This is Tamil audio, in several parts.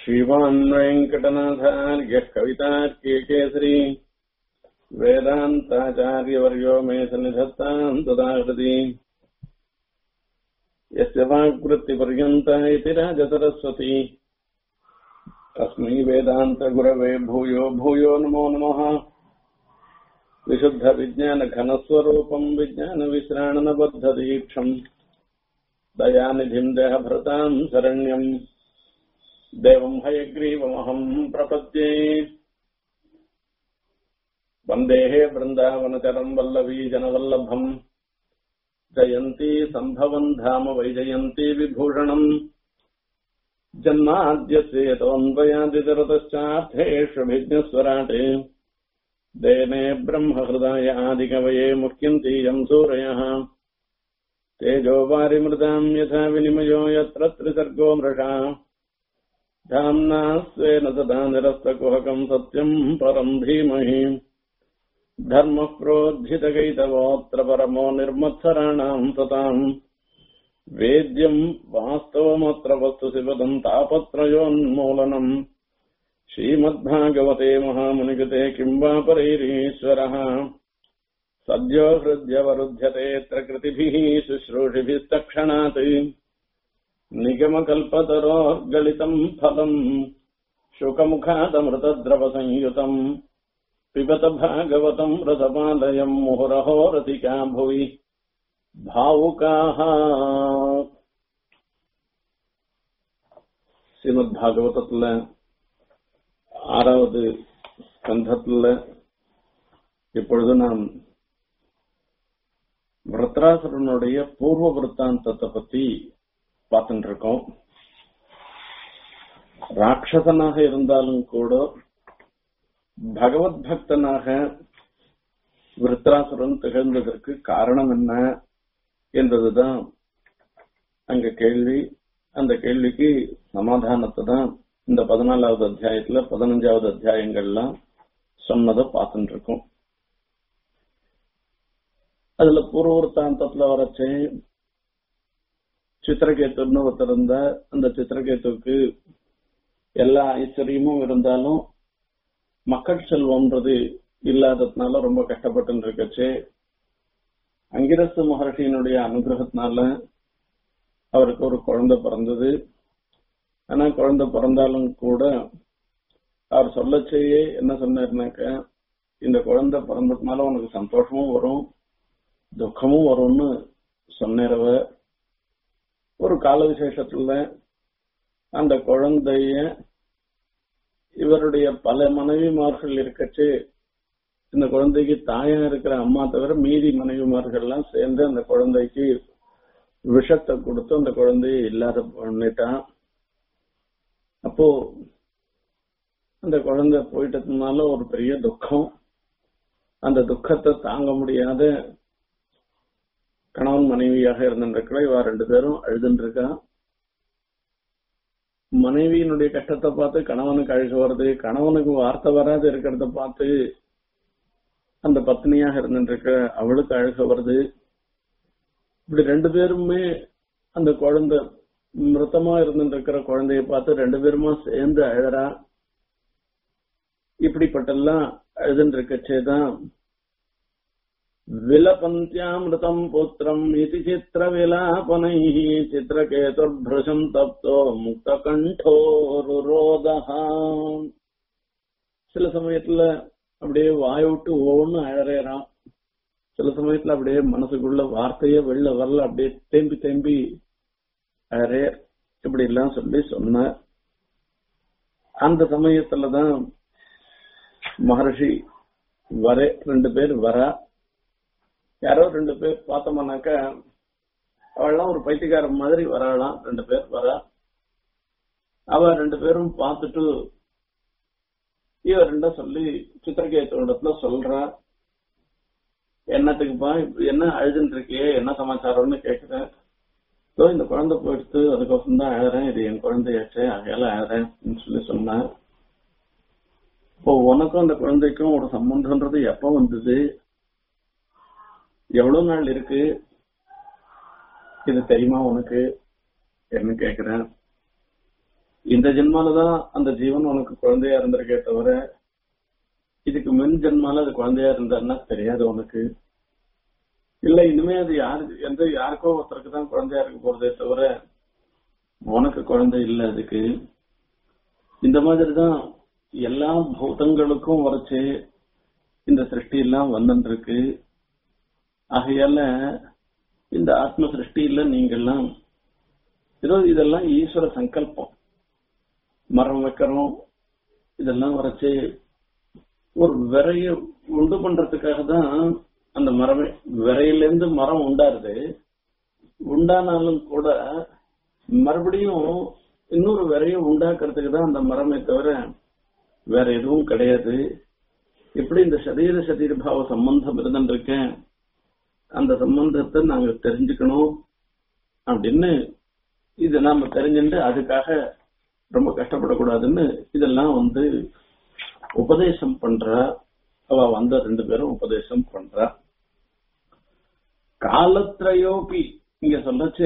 श्रीमान् वेङ्कटनाथार्यः कवितार्के केसरी वेदान्ताचार्यवर्यो मे सन्निधत्ताम् तदाकृति यस्य वाक्वृत्तिपर्यन्ता इति राजसरस्वती तस्मै वेदान्तगुरवे भूयो भूयो नमो नमः विशुद्धविज्ञानघनस्वरूपम् विज्ञानविश्राणनबद्धदीक्षम् दयानिधिम् देहभृताम् शरण्यम् देवम् हयग्रीवमहम् प्रपद्ये वन्देः वृन्दावनचरम् वल्लवीजनवल्लभम् जयन्ती सम्भवम् धाम वैजयन्ती विभूषणम् जन्माद्यस्येतोऽन्वयादितरतश्चार्थेष्वभिज्ञस्वराटे देने ब्रह्महृदाय आदिकवये मुह्यन्ति यम् सूरयः तेजो वारिमृताम् यथा विनिमयो यत्र त्रिसर्गो मृषा धाम्ना स्वेन सदा निरस्तकुहकम् सत्यम् परम् धीमहि धर्मः प्रोज्झितकैतवोऽत्र परमो निर्मत्सराणाम् सताम् वेद्यम् वास्तवमत्र वस्तु शिवदम् तापत्रयोन्मूलनम् श्रीमद्भागवते महामुनिकृते किम् वा परैरीश्वरः सद्यो हृद्यवरुध्यतेऽत्र कृतिभिः शुश्रूषिभिस्तक्षणात् निगमकल्पतरोर्गलितम् फलम् शुकमुखादमृतद्रवसंयुतम् पिबत भागवतम् रसपादयम् मुहुरहो रसिका भुवि भावुकाः ஸ்ரீமத் பாகவதத்துல ஆறாவது ஸ்கந்தத்துல இப்பொழுது நாம் விரத்ராசுரனுடைய பூர்வ விற்த்தாந்தத்தை பத்தி பார்த்துட்டு இருக்கோம் ராட்சசனாக இருந்தாலும் கூட பகவத் பக்தனாக விருத்ராசுரன் திகழ்ந்ததற்கு காரணம் என்ன என்பதுதான் அங்க கேள்வி அந்த கேள்விக்கு சமாதானத்தை தான் இந்த பதினாலாவது அத்தியாயத்துல பதினஞ்சாவது அத்தியாயங்கள்லாம் சொன்னதை பார்த்துட்டு இருக்கோம் அதுல பூர்வத்தாந்தத்துல வரச்சே சித்திரகேத்துன்னு ஒருத்தர் இருந்தா அந்த சித்திரகேத்துக்கு எல்லா ஐஸ்வர்யமும் இருந்தாலும் மக்கள் செல்வம்ன்றது இல்லாததுனால ரொம்ப கஷ்டப்பட்டு இருக்கச்சு அங்கிரசு மகர்ஷியினுடைய அனுகிரகத்தினால அவருக்கு ஒரு குழந்தை பிறந்தது ஆனா குழந்தை பிறந்தாலும் கூட அவர் சொல்லச்சேயே என்ன சொன்னாருனாக்க இந்த குழந்தை பிறந்ததுனால உனக்கு சந்தோஷமும் வரும் துக்கமும் வரும்னு சொன்னேரவ ஒரு கால விசேஷத்துல அந்த குழந்தைய இவருடைய பல மனைவிமார்கள் இருக்கச்சு இந்த குழந்தைக்கு தாயா இருக்கிற அம்மா தவிர மீதி மனைவிமார்கள்லாம் சேர்ந்து அந்த குழந்தைக்கு விஷத்தை கொடுத்து அந்த குழந்தைய இல்லாத பண்ணிட்டான் அப்போ அந்த குழந்தை போயிட்டதுனால ஒரு பெரிய துக்கம் அந்த துக்கத்தை தாங்க முடியாத கணவன் மனைவியாக இருந்திருக்கிற இவா ரெண்டு பேரும் அழுதுருக்கா மனைவியினுடைய கஷ்டத்தை பார்த்து கணவனுக்கு அழுக வருது கணவனுக்கு வார்த்தை வராது இருக்கிறத பார்த்து அந்த பத்னியாக இருந்துருக்க அவளுக்கு அழுக வருது இப்படி ரெண்டு பேருமே அந்த குழந்தை மிருத்தமா இருந்துருக்கிற குழந்தைய பார்த்து ரெண்டு பேருமா சேர்ந்து அழறா இப்படிப்பட்டெல்லாம் அழுதுன்னு இருக்கச்சேதான் விலபந்தியாமிருதம் புத்திரம் இது சித்திர விலாபனை சித்திரகேதுர்பிருஷம் தப்தோ முக்த கண்டோருரோதா சில சமயத்துல அப்படியே வாய் விட்டு ஒவ்வொன்னு அழறான் சில சமயத்துல அப்படியே மனசுக்குள்ள வார்த்தையே வெளில வரல அப்படியே தேம்பி தேம்பி அழறே இப்படி எல்லாம் சொல்லி சொன்ன அந்த சமயத்துலதான் மகர்ஷி வர ரெண்டு பேர் வரா யாரோ ரெண்டு பேர் பார்த்தோம்னாக்க அவள்லாம் ஒரு பைத்தியக்காரன் மாதிரி வராளாம் ரெண்டு பேர் வரா அவ ரெண்டு பேரும் பார்த்துட்டு இவ ரெண்ட சொல்லி சித்திரகேத்தோடத்துல சொல்றா என்னத்துக்குப்பா என்ன அழுதுன்னு இருக்கியே என்ன சமாச்சாரம்னு கேக்குறேன் இதோ இந்த குழந்தை போயிடுத்து அதுக்கோசம் தான் அழுறேன் இது என் குழந்தையாச்சே அகையால அழுறேன் சொல்லி சொன்னேன் இப்போ உனக்கும் அந்த குழந்தைக்கும் ஒரு சம்பந்தம்ன்றது எப்ப வந்தது எவ்வளவு நாள் இருக்கு இது தெரியுமா உனக்கு என்ன கேக்குறேன் இந்த ஜென்மாலதான் அந்த ஜீவன் உனக்கு குழந்தையா இருந்திருக்கே தவிர இதுக்கு முன் ஜென்மால அது குழந்தையா இருந்தாருன்னா தெரியாது உனக்கு இல்ல இனிமே அது யாருக்கு எந்த யாருக்கோ ஒருத்தருக்கு தான் குழந்தையா இருக்க போறதே தவிர உனக்கு குழந்தை இல்ல அதுக்கு இந்த மாதிரிதான் எல்லா பூதங்களுக்கும் வரைச்சு இந்த சிருஷ்டி எல்லாம் வந்துட்டு இருக்கு ஆகையால இந்த ஆத்ம சிருஷ்டியில நீங்கெல்லாம் ஏதோ இதெல்லாம் ஈஸ்வர சங்கல்பம் மரம் வைக்கிறோம் இதெல்லாம் வரைச்சு ஒரு விரைய உண்டு பண்றதுக்காக தான் அந்த மரமே விரையிலேருந்து மரம் உண்டாருது உண்டானாலும் கூட மறுபடியும் இன்னொரு விரைய உண்டாக்குறதுக்கு தான் அந்த மரமே தவிர வேற எதுவும் கிடையாது எப்படி இந்த சரீர சரீர பாவ சம்பந்தம் இருந்துருக்கேன் அந்த சம்பந்தத்தை நாங்க தெரிஞ்சுக்கணும் அப்படின்னு இது நாம தெரிஞ்சுட்டு அதுக்காக ரொம்ப கஷ்டப்படக்கூடாதுன்னு இதெல்லாம் வந்து உபதேசம் பண்ற அவ வந்த ரெண்டு பேரும் உபதேசம் பண்றா காலத்ரயோபி இங்க சொல்லச்சு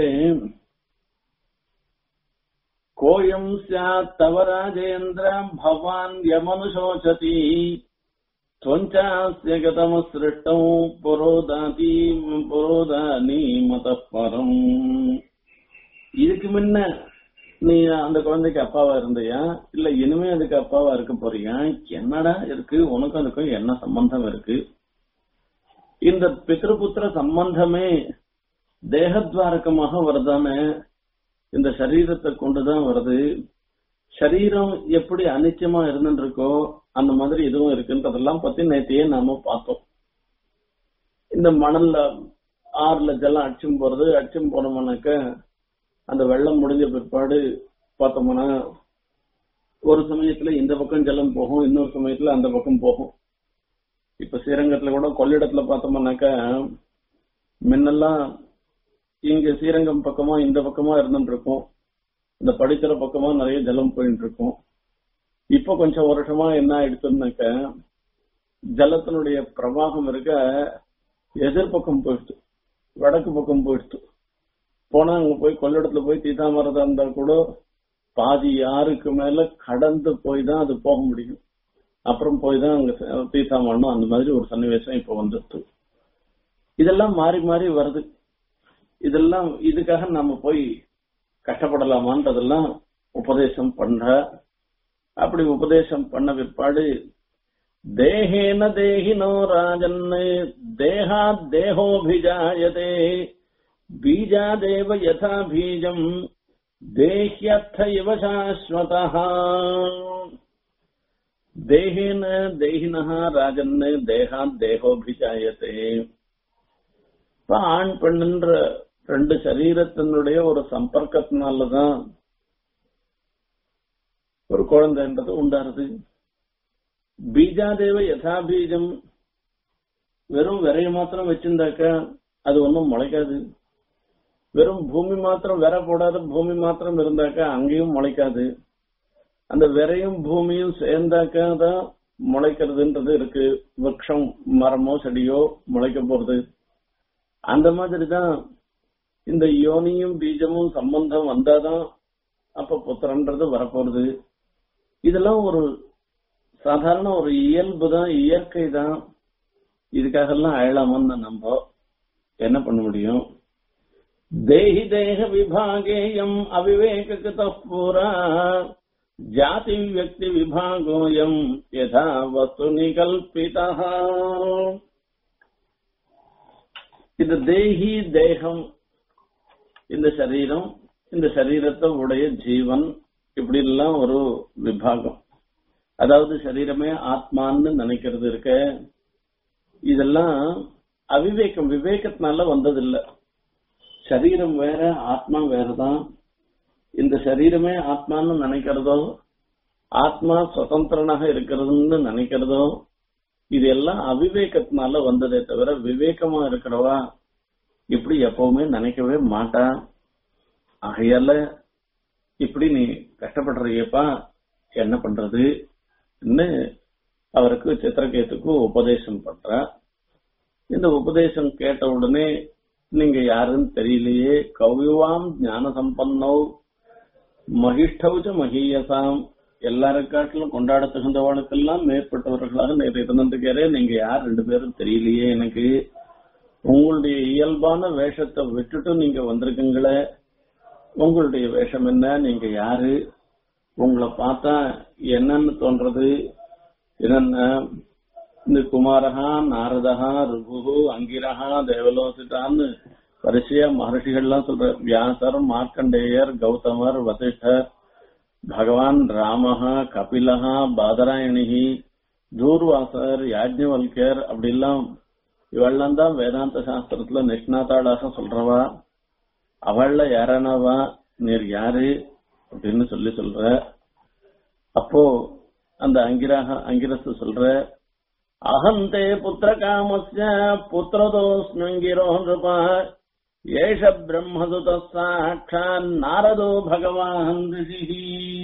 கோயம் சாத் தவ ராஜேந்திர பவான் யமனுஷோச்சதி त्वञ्चास्य गतमसृष्टौ पुरोदाती புரோதானி மதப்பரம் இதுக்கு முன்ன நீ அந்த குழந்தைக்கு அப்பாவா இருந்தியா இல்ல இனிமே அதுக்கு அப்பாவா இருக்க போறியா என்னடா இருக்கு உனக்கும் அதுக்கும் என்ன சம்பந்தம் இருக்கு இந்த பித்ருபுத்திர சம்பந்தமே தேகத்வாரகமாக வருதானே இந்த சரீரத்தை கொண்டுதான் வருது சரீரம் எப்படி அனிச்சயமா இருந்துட்டு இருக்கோ அந்த மாதிரி இதுவும் இருக்குன்றதெல்லாம் பத்தி நேத்தையே நாம பார்த்தோம் இந்த மணல்ல ஆறுல ஜலம் அடிச்சும் போறது அடிச்சும் போனோம்னாக்க அந்த வெள்ளம் முடிஞ்ச பிற்பாடு பார்த்தோம்னா ஒரு சமயத்துல இந்த பக்கம் ஜலம் போகும் இன்னொரு சமயத்துல அந்த பக்கம் போகும் இப்ப ஸ்ரீரங்கத்துல கூட கொள்ளிடத்துல பார்த்தோம்னாக்கா முன்னெல்லாம் இங்க ஸ்ரீரங்கம் பக்கமா இந்த பக்கமா இருந்துட்டு இருக்கும் இந்த படிக்கிற பக்கமா நிறைய ஜலம் போயிட்டு இருக்கும் இப்ப கொஞ்சம் வருஷமா என்ன ஆயிடுச்சுன்னாக்க ஜலத்தினுடைய பிரவாகம் இருக்க எதிர்பக்கம் போயிடுச்சு வடக்கு பக்கம் போயிடுச்சு போனா அங்க போய் கொள்ளிடத்துல போய் தீதாமரதா இருந்தா கூட பாதி யாருக்கு மேல கடந்து போய் தான் அது போக முடியும் அப்புறம் போய் தான் அங்க தீர்த்தாமரணும் அந்த மாதிரி ஒரு சன்னிவேசம் இப்ப வந்துடுது இதெல்லாம் மாறி மாறி வருது இதெல்லாம் இதுக்காக நாம போய் கஷ்டப்படலாமான்றதெல்லாம் உபதேசம் பண்ற அப்படி உபதேசம் பண்ண பிற்பாடு தேகேன தேகினோ ராஜன் தேகா தேகோபிஜாயதே பீஜாதேவ யதா பீஜம் தேஹ்யர்த்த இவ சாஸ்வதா தேகேன தேகினஹா ராஜன் தேகா தேகோபிஜாயத்தே இப்ப ஆண் பெண்ணுன்ற ரெண்டு சரீரத்தினுடைய ஒரு சம்பர்க்கத்தினாலதான் ஒரு குழந்தைன்றது உண்டாருது பீஜாதேவ யதா பீஜம் வெறும் விரைய மாத்திரம் வச்சிருந்தாக்க அது ஒன்றும் முளைக்காது வெறும் பூமி மாத்திரம் விரை போடாத பூமி மாத்திரம் இருந்தாக்க அங்கேயும் முளைக்காது அந்த விரையும் பூமியும் சேர்ந்தாக்க தான் முளைக்கிறதுன்றது இருக்கு விரக்ஷம் மரமோ செடியோ முளைக்க போறது அந்த மாதிரிதான் இந்த யோனியும் பீஜமும் சம்பந்தம் வந்தாதான் அப்ப புத்திரன்றது வரப்போறது இதெல்லாம் ஒரு சாதாரண ஒரு இயல்பு தான் இயற்கை தான் இதுக்காக எல்லாம் அழலாமான்னு நம்ம என்ன பண்ண முடியும் தேஹி தேக விபாகேயம் அவிவேக பூரா ஜாதி வியக்தி விபாகோயம் யதா வஸ்து நிகல்பிதா இந்த தேஹி தேகம் இந்த சரீரம் இந்த சரீரத்தை உடைய ஜீவன் இப்படி எல்லாம் ஒரு விபாகம் அதாவது சரீரமே ஆத்மான்னு நினைக்கிறது இருக்க இதெல்லாம் அவிவேகம் விவேகத்தினால வந்ததில்லை சரீரம் வேற ஆத்மா வேறதான் இந்த சரீரமே ஆத்மான்னு நினைக்கிறதோ ஆத்மா சுதந்திரனாக இருக்கிறதுன்னு நினைக்கிறதோ இது எல்லாம் அவிவேகத்தினால வந்ததே தவிர விவேகமா இருக்கிறவா இப்படி எப்பவுமே நினைக்கவே மாட்டா ஆகையால இப்படி நீ கஷ்டப்படுறியப்பா என்ன பண்றது அவருக்கு சித்திரகேத்துக்கு உபதேசம் பண்ற இந்த உபதேசம் கேட்ட உடனே நீங்க யாருன்னு தெரியலையே கவிவாம் ஞான சம்பன்னோ மகிஷ்டவுச்ச மகியசாம் எல்லாருக்காட்டிலும் கொண்டாட தகுந்தவனுக்கெல்லாம் மேற்பட்டவர்களாக நேற்று இருந்திருக்காரே நீங்க யார் ரெண்டு பேரும் தெரியலையே எனக்கு உங்களுடைய இயல்பான வேஷத்தை விட்டுட்டு நீங்க வந்திருக்கீங்களே உங்களுடைய வேஷம் என்ன நீங்க யாரு உங்களை பார்த்தா என்னன்னு தோன்றது என்னென்ன இந்த குமாரகா நாரதகா ருபு அங்கிரகா தேவலோசிட்டான்னு வரிசையா மகர்ஷிகள்லாம் சொல்ற வியாசர் மார்க்கண்டேயர் கௌதமர் வசிஷ்டர் பகவான் ராமஹா கபிலஹா பாதராயணிகி தூர்வாசர் யாஜ்ஞவல்கர் அப்படிலாம் இவெல்லாம் தான் வேதாந்த சாஸ்திரத்துல நிஷ்ணாத்தாளாக சொல்றவா அவள்ல யாரானவா நீர் யாரு அப்படின்னு சொல்லி சொல்ற அப்போ அந்த அங்கிராக அங்கிரசு சொல்ற அகந்தே புத்திர காமஸ்ய புத்திரதோஸ்மங்கிரோ நிருபா ஏஷ பிரம்மதுத சாட்சான் நாரதோ பகவான் ரிஷிஹி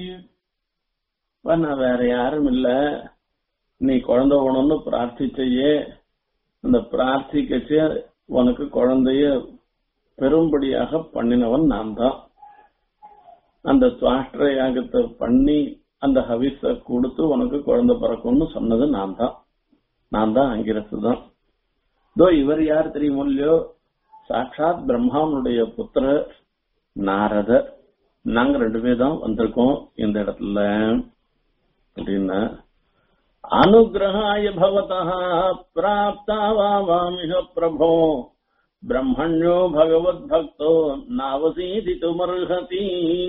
நான் வேற யாரும் இல்ல நீ குழந்தை வேணும்னு பிரார்த்திச்சையே அந்த பிரார்த்திக்கச்சு உனக்கு குழந்தைய பெரும்படியாக பண்ணினவன் நான் தான் அந்த சுவாஷ்டிர யாகத்தை பண்ணி அந்த ஹவிஸ கொடுத்து உனக்கு குழந்தை பிறக்கும்னு சொன்னது நான் தான் நான் தான் அங்கிரசு தான் இதோ இவர் யார் தெரியுமோ இல்லையோ சாட்சாத் பிரம்மாவனுடைய புத்திர நாரதர் நாங்க ரெண்டு பேர் தான் வந்திருக்கோம் இந்த இடத்துல அப்படின்னா அனுகிரகாய பவதா பிராப்தா வாமிக பிரபோ பிரம்மண்யோ பகவத் பக்தோ நாவசீதித்துமர்ஹதி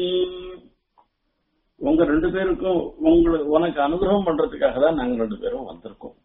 உங்க ரெண்டு பேருக்கும் உங்களுக்கு உனக்கு அனுகிரகம் பண்றதுக்காக தான் நாங்க ரெண்டு பேரும் வந்திருக்கோம்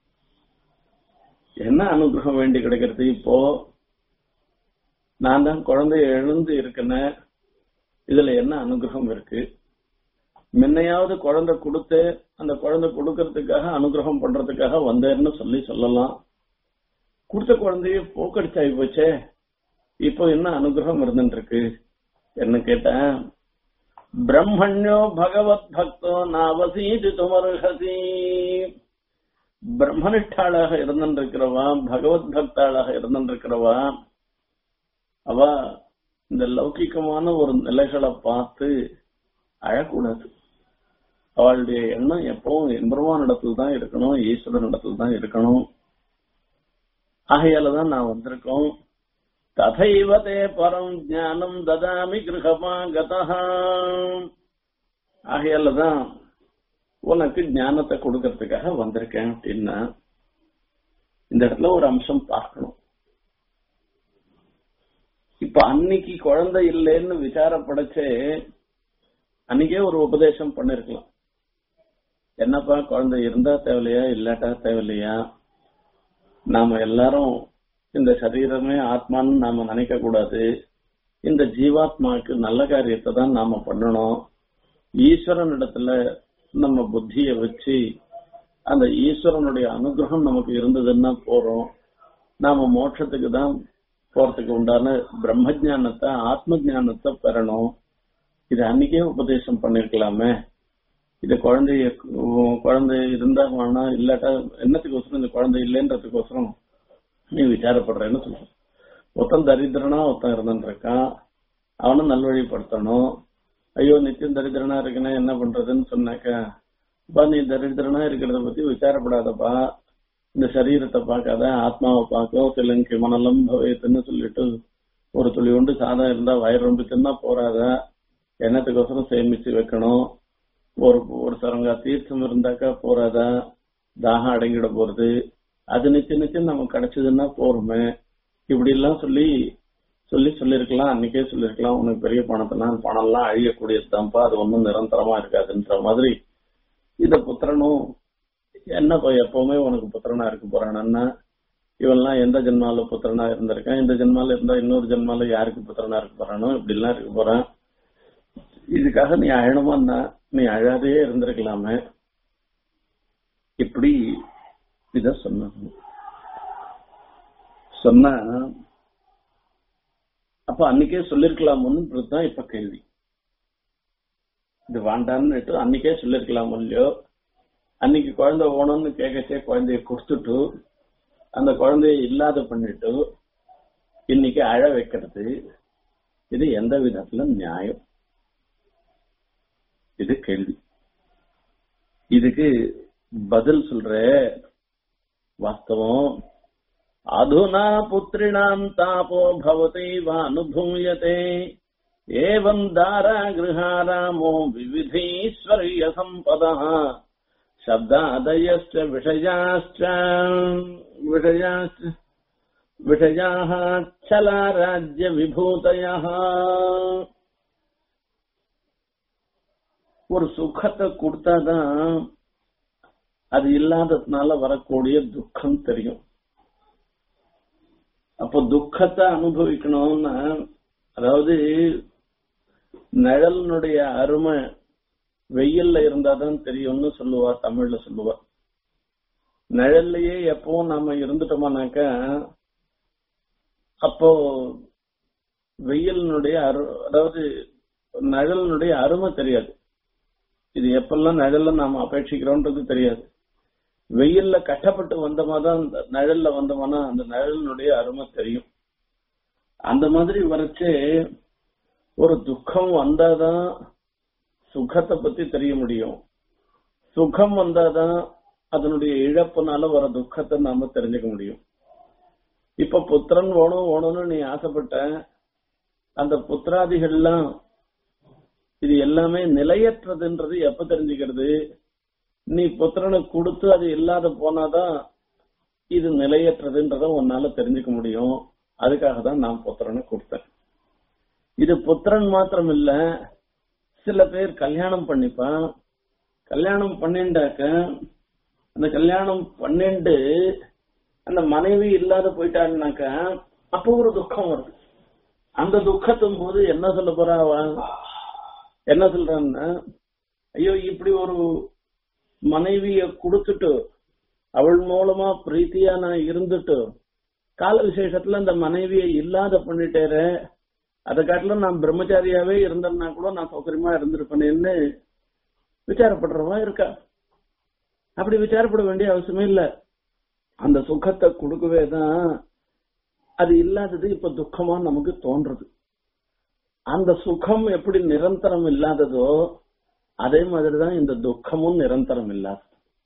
என்ன அனுகிரகம் வேண்டி கிடைக்கிறது இப்போ நான் தான் குழந்தைய எழுந்து இருக்கேன் இதுல என்ன அனுகிரகம் இருக்கு முன்னையாவது குழந்தை கொடுத்து அந்த குழந்தை கொடுக்கறதுக்காக அனுகிரகம் பண்றதுக்காக வந்தேன்னு சொல்லி சொல்லலாம் கொடுத்த குழந்தைய போக்கடிச்சாகி போச்சே இப்போ என்ன அனுகிரகம் இருந்துட்டு இருக்கு என்ன கேட்டேன் பிரம்மண்யோ பகவத் பக்தோ நாவசீதி துமர்ஹசி பிரம்மனிஷ்டாளாக இருந்திருக்கிறவா பகவத் பக்தாளாக இருந்திருக்கிறவா அவ இந்த லௌகிகமான ஒரு நிலைகளை பார்த்து அழக்கூடாது அவளுடைய எண்ணம் எப்பவும் எம்பெருமான் இடத்துல தான் இருக்கணும் ஈஸ்வரன் இடத்துல தான் இருக்கணும் ஆகையால தான் நான் வந்திருக்கோம் ததைவதே பரம் ஞானம் ததாமி கிரகமாகதா ஆகையால தான் உனக்கு ஞானத்தை கொடுக்கறதுக்காக வந்திருக்கேன் அப்படின்னா இந்த இடத்துல ஒரு அம்சம் பார்க்கணும் இப்ப அன்னைக்கு குழந்தை இல்லைன்னு விசாரப்படச்சே அன்னைக்கே ஒரு உபதேசம் பண்ணிருக்கலாம் என்னப்பா குழந்தை இருந்தா தேவையில்லையா இல்லாட்டா தேவையில்லையா நாம எல்லாரும் இந்த சரீரமே ஆத்மான்னு நாம நினைக்க கூடாது இந்த ஜீவாத்மாவுக்கு நல்ல காரியத்தை தான் நாம பண்ணணும் ஈஸ்வரன் இடத்துல நம்ம புத்திய வச்சு அந்த ஈஸ்வரனுடைய அனுகிரகம் நமக்கு இருந்ததுன்னா போறோம் நாம மோட்சத்துக்கு தான் போறதுக்கு உண்டான பிரம்ம ஜானத்தை ஆத்ம ஜானத்தை பெறணும் இது அன்னைக்கே உபதேசம் பண்ணிருக்கலாமே இது குழந்தைய குழந்தை இருந்தா வேணாம் இல்லாட்டா என்னத்துக்கோசரம் இந்த குழந்தை இல்லைன்றதுக்கோசரம் நீ விசாரப்படுறேன்னு சொல்ற ஒருத்தன் தரித்திரனா ஒருத்தன் இருந்துட்டு இருக்கான் அவனும் நல்வழிப்படுத்தணும் ஐயோ நித்தியம் தரித்திரனா இருக்குன்னா என்ன பண்றதுன்னு சொன்னாக்கா அப்பா நீ தரித்திரனா இருக்கிறத பத்தி விசாரப்படாதப்பா இந்த சரீரத்தை பார்க்காத ஆத்மாவை பார்க்க தெலுங்கு மனலம் பவேத்துன்னு சொல்லிட்டு ஒரு துளி உண்டு சாதம் இருந்தா வயிறு ரொம்ப தின்னா போறாத எண்ணத்துக்கோசரம் சேமிச்சு வைக்கணும் ஒரு ஒரு சரங்கா தீர்த்தம் இருந்தாக்கா போறாதா தாகம் அடங்கிட போறது அது நிச்சயம் நிச்சயம் நமக்கு கிடைச்சதுன்னா போறோமே இப்படி எல்லாம் சொல்லி சொல்லி சொல்லிருக்கலாம் அன்னைக்கே சொல்லிருக்கலாம் உனக்கு பெரிய பணத்தெல்லாம் பணம் எல்லாம் அழியக்கூடியதுதான்ப்பா அது ஒன்றும் நிரந்தரமா இருக்காதுன்ற மாதிரி இத புத்திரனும் என்னப்பா எப்பவுமே உனக்கு புத்திரனா இருக்க போறானா இவன்லாம் எந்த ஜென்மால புத்திரனா இருந்திருக்கான் இந்த ஜென்மால இருந்தா இன்னொரு ஜென்மால யாருக்கு புத்திரனா இருக்க போறானோ இப்படி எல்லாம் இருக்க போறான் இதுக்காக நீ அழணுமா நீ அழாதே இருந்திருக்கலாமே இப்படி இத சொன்னாங்க சொன்னா அப்ப அன்னைக்கே சொல்லிருக்கலாமோன்னு தான் இப்ப கேள்வி இது வேண்டான்னு அன்னைக்கே சொல்லிருக்கலாமோ இல்லையோ அன்னைக்கு குழந்தை வேணும்னு கேட்கச்சே குழந்தைய கொடுத்துட்டு அந்த குழந்தைய இல்லாத பண்ணிட்டு இன்னைக்கு அழ வைக்கிறது இது எந்த விதத்துல நியாயம் இது கேள்வி இதுக்கு பதில் சொல்ற வாஸ்தவம் அதுனா புத்திரிணாம் தாபோ பவதைவ அனுபூயதே ஏவம் தாரா கிருஹாராமோ விவிதீஸ்வரிய சம்பதா शब्दादयश्च विषयाश्च विषयाश्च विषयाः चलाराज्यविभूतयः ஒரு சுகத்தை கொடுத்தாதான் அது இல்லாததுனால வரக்கூடிய துக்கம் தெரியும் அப்போ துக்கத்தை அனுபவிக்கணும்னா அதாவது நிழலினுடைய அருமை வெயில்ல இருந்தாதான் தெரியும்னு சொல்லுவா தமிழ்ல சொல்லுவா நிழல்லையே எப்பவும் நாம இருந்துட்டோமானாக்க அப்போ வெயிலினுடைய அரு அதாவது நிழலினுடைய அருமை தெரியாது இது எப்பெல்லாம் நிழல்ல நாம அபேட்சிக்கிறோன்றது தெரியாது வெயில்ல கஷ்டப்பட்டு வந்தோமா தான் அந்த நிழல்ல வந்தோம்னா அந்த நிழலினுடைய அருமை தெரியும் அந்த மாதிரி வரைச்சு ஒரு துக்கம் வந்தாதான் சுகத்தை பத்தி தெரிய முடியும் சுகம் வந்தாதான் அதனுடைய இழப்புனால வர துக்கத்தை நாம தெரிஞ்சுக்க முடியும் இப்ப புத்திரன் வேணும் வேணும்னு நீ ஆசைப்பட்ட அந்த புத்திராதிகள்லாம் இது எல்லாமே நிலையற்றதுன்றது எப்ப தெரிஞ்சுக்கிறது நீ புத்திரனை கொடுத்து அது இல்லாத போனாதான் இது நிலையற்றதுன்றத உன்னால தெரிஞ்சுக்க முடியும் அதுக்காக தான் நான் புத்திரனை கொடுத்தேன் இது புத்திரன் மாத்திரம் இல்ல சில பேர் கல்யாணம் பண்ணிப்பான் கல்யாணம் பண்ணிண்டாக்க அந்த கல்யாணம் பண்ணிண்டு அந்த மனைவி இல்லாத போயிட்டாருனாக்க அப்போ ஒரு துக்கம் வருது அந்த துக்கத்தும் போது என்ன சொல்ல போறா அவ என்ன சொல்றான்னா ஐயோ இப்படி ஒரு மனைவிய கொடுத்துட்டு அவள் மூலமா பிரீத்தியா நான் இருந்துட்டு கால விசேஷத்துல அந்த மனைவியை இல்லாத பண்ணிட்டேரு அதை காட்டிலும் நான் பிரம்மச்சாரியாவே இருந்தேன்னா கூட நான் சௌகரியமா இருந்திருப்பேனேன்னு விசாரப்படுறவா இருக்கா அப்படி விசாரப்பட வேண்டிய அவசியமே இல்ல அந்த சுகத்தை கொடுக்கவே தான் அது இல்லாதது இப்ப துக்கமா நமக்கு தோன்றது அந்த சுகம் எப்படி நிரந்தரம் இல்லாததோ அதே மாதிரிதான் இந்த துக்கமும் நிரந்தரம் இல்லாதது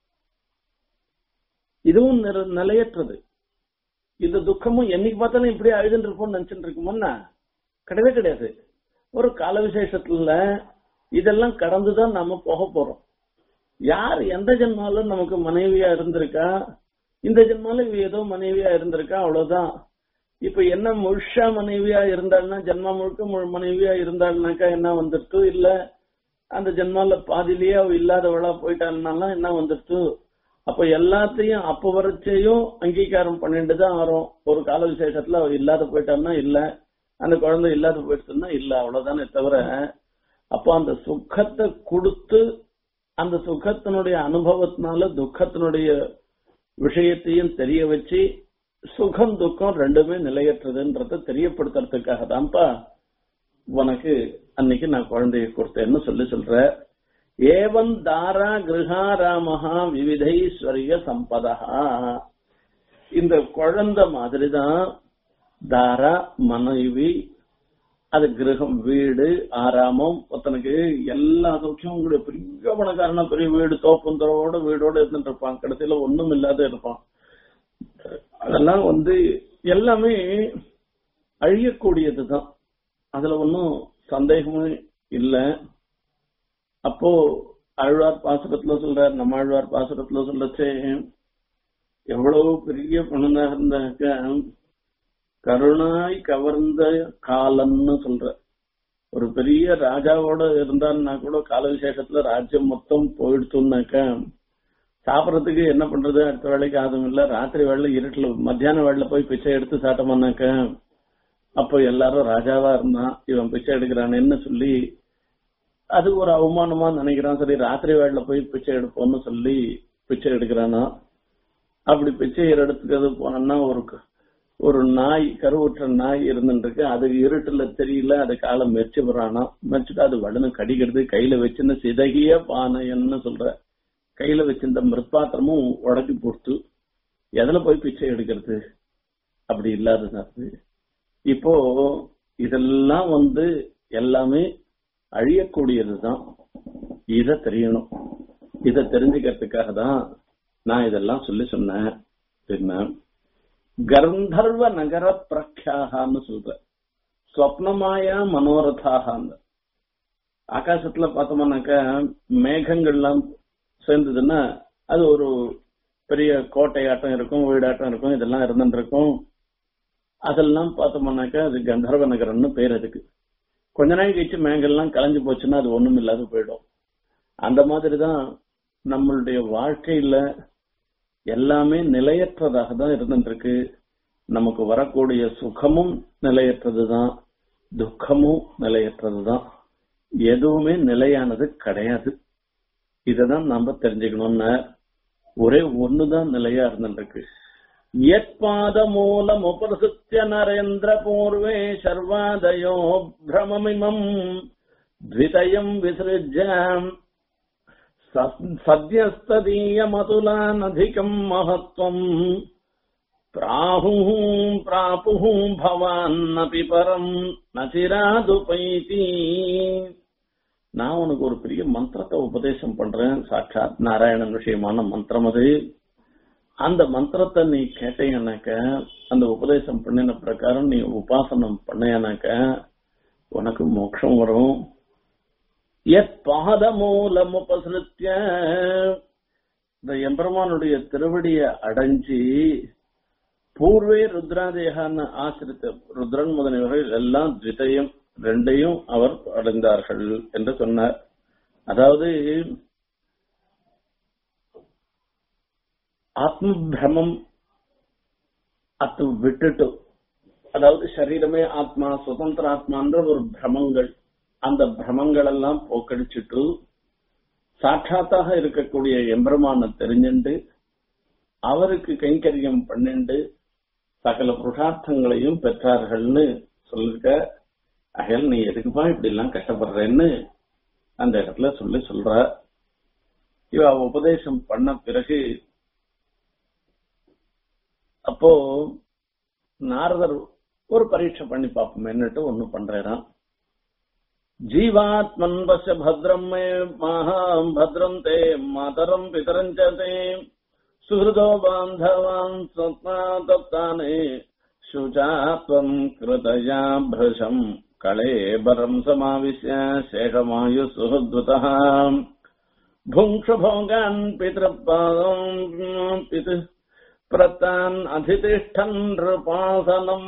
இதுவும் நிர- நிலையற்றது இந்த துக்கமும் என்னைக்கு பார்த்தாலும் இப்படி அழுதுன்னு இருப்போம்னு நினைச்சுட்டு இருக்குமோன்னா கிடையவே கிடையாது ஒரு கால விசேஷத்துல இதெல்லாம் கடந்துதான் நாம போக போறோம் யார் எந்த ஜென்மாலும் நமக்கு மனைவியா இருந்திருக்கா இந்த ஜென்மால இவ ஏதோ மனைவியா இருந்திருக்கா அவ்வளவுதான் இப்ப என்ன முழுஷா மனைவியா இருந்தாள்னா ஜென்மா முழுக்க முழு- மனைவியா இருந்தாள்னாக்கா என்ன வந்துருட்டு இல்ல அந்த ஜென்மால பாதியிலேயே அவ இல்லாதவளா போயிட்டாள்னாலாம் என்ன வந்துருட்டு அப்ப எல்லாத்தையும் அப்ப வரைச்சையும் அங்கீகாரம் பண்ணிட்டு தான் வரும் ஒரு கால விசேஷத்துல அவ இல்லாத போயிட்டான்னா இல்ல அந்த குழந்தை இல்லாத போயிடுச்சுன்னா இல்ல அவ்வளவுதானே தவிர அப்போ அந்த சுகத்தை கொடுத்து அந்த சுகத்தினுடைய அனுபவத்தினால துக்கத்தினுடைய விஷயத்தையும் தெரிய வச்சு சுகம் துக்கம் ரெண்டுமே நிலையற்றதுன்றத தெரியப்படுத்துறதுக்காக தான்ப்பா உனக்கு அன்னைக்கு நான் குழந்தைய கொடுத்தேன்னு சொல்லி சொல்ற ஏவம் தாரா கிருஹாராமஹா விவிதைஸ்வரிய சம்பதா இந்த குழந்தை மாதிரிதான் தாரா மனைவி அது கிரகம் வீடு ஆராமம் ஒருத்தனுக்கு எல்லா சௌக்கியமும் கூட பெரிய பணக்காரனா பெரிய வீடு தோப்புந்தரோட வீடோட இருந்துட்டு இருப்பான் கடைசியில ஒண்ணும் இல்லாத இருப்பான் அதெல்லாம் வந்து எல்லாமே அழியக்கூடியதுதான் அதுல ஒன்னும் சந்தேகமும் இல்ல அப்போ ஆழ்வார் பாசுரத்துல சொல்றார் நம்ம ஆழ்வார் பாசுரத்துல சொல்லச்சே எவ்வளவு பெரிய பணனா இருந்தாக்க கருணாய் கவர்ந்த காலம்னு சொல்ற ஒரு பெரிய ராஜாவோட இருந்தான்னா கூட கால விசேஷத்துல ராஜ்யம் மொத்தம் போயிடுச்சுன்னாக்க சாப்பிடறதுக்கு என்ன பண்றது அடுத்த வேலைக்கு அதுவும் இல்ல ராத்திரி வேலை இருட்டுல மத்தியான வேலையில போய் பிச்சை எடுத்து சாப்பிட்டோம்னாக்க அப்போ எல்லாரும் ராஜாவா இருந்தான் இவன் பிச்சை எடுக்கிறானேன்னு சொல்லி அது ஒரு அவமானமா நினைக்கிறான் சரி ராத்திரி வேலையில போய் பிச்சை எடுப்போம்னு சொல்லி பிச்சை எடுக்கிறானா அப்படி பிச்சை எடுத்துக்கிறது போனோம்னா ஒரு க- ஒரு நாய் கருவுற்ற நாய் இருந்துட்டு இருக்கு அது இருட்டுல தெரியல அது காலை மெரிச்சு விடுறானா மெரிச்சுட்டு அது வடனு கடிக்கிறது கையில வச்சிருந்த சிதகிய பானையன்னு சொல்ற கையில வச்சிருந்த மிருத்பாத்திரமும் உடக்கி போட்டு எதுல போய் பிச்சை எடுக்கிறது அப்படி இல்லாதது இப்போ இதெல்லாம் வந்து எல்லாமே அழியக்கூடியதுதான் இத தெரியணும் இத தெரிஞ்சுக்கிறதுக்காக தான் நான் இதெல்லாம் சொல்லி சொன்னேன் அப்படின்னா கந்தர்வ நகர பிரக்யாகான்னு சொல்ற ஸ்வப்னமாயா மனோரதாகான்னு ஆகாசத்துல பார்த்தோம்னாக்க மேகங்கள்லாம் சேர்ந்ததுன்னா அது ஒரு பெரிய கோட்டையாட்டம் இருக்கும் வீடாட்டம் இருக்கும் இதெல்லாம் இருந்துட்டு இருக்கும் அதெல்லாம் பார்த்தோம்னாக்கா அது கந்தர்வ நகரம்னு பேர் அதுக்கு கொஞ்ச நாள் கழிச்சு மேகெல்லாம் கலைஞ்சு போச்சுன்னா அது ஒண்ணும் இல்லாத போயிடும் அந்த மாதிரிதான் நம்மளுடைய வாழ்க்கையில எல்லாமே நிலையற்றதாக தான் இருந்துட்டு இருக்கு நமக்கு வரக்கூடிய சுகமும் நிலையற்றதுதான் துக்கமும் நிலையற்றதுதான் எதுவுமே நிலையானது கிடையாது இததான் நாம தெரிஞ்சுக்கணும்னு ஒரே ஒண்ணுதான் நிலையா இருந்துருக்கு யத்பாத மூலம் உபசித்திய நரேந்திர பூர்வே சர்வாதயோ பிரமமிமம் द्वितयम् विसृज्य सद्यस्तदीयमतुलानधिकम् महत्त्वम् प्राहुः प्रापुः भवान्नपि परम् न चिरादुपैति நான் உனக்கு ஒரு பெரிய மந்திரத்தை உபதேசம் பண்றேன் சாட்சாத் நாராயணன் விஷயமான மந்திரம் அது அந்த மந்திரத்தை நீ கேட்டீங்கன்னாக்க அந்த உபதேசம் பண்ணின பிரகாரம் நீ உபாசனம் பண்ணேனாக்க உனக்கு மோட்சம் வரும் எத் பாத மூலம் உபசிருத்திய இந்த எம்பெருமானுடைய திருவடிய அடைஞ்சி பூர்வே ருத்ராதேகான்னு ஆசிரித்த ருத்ரன் முதலியவர்கள் எல்லாம் திவிதயம் ரெண்டையும் அவர் அடைந்தார்கள் என்று சொன்னார் அதாவது ஆத்ம பிரமம் அது விட்டுட்டு அதாவது சரீரமே ஆத்மா சுதந்திர ஆத்மான்ற ஒரு பிரமங்கள் அந்த பிரமங்கள் எல்லாம் போக்கடிச்சிட்டு சாட்சாத்தாக இருக்கக்கூடிய எம்பெருமான தெரிஞ்சுண்டு அவருக்கு கைங்கரியம் பண்ணிண்டு சகல புருஷார்த்தங்களையும் பெற்றார்கள்னு சொல்லிருக்க அகல் நீ எதுக்குப்பா இப்படி எல்லாம் கஷ்டப்படுறேன்னு அந்த இடத்துல சொல்லி சொல்ற இவ உபதேசம் பண்ண பிறகு அப்போ நாரதர் ஒரு பரீட்சை பண்ணி பார்ப்போமேன்னுட்டு ஒண்ணு பண்றேன் ஜீவாத்மன் பச பத்ரம் மே மகாம் பத்ரம் தே மாதரம் பிதரஞ்ச தே சுஹൃதோ பாந்தவான் சத்னாதப்தானே शुचात्वम् कृतया भृशम् कळेबरम् समाविश्य शेषमायु सुहृद्वतः भुङ्क्षु भोगान् पितृपादम् पितुः பிரத்தான் அதிதிஷ்டன் நிருபாசனம்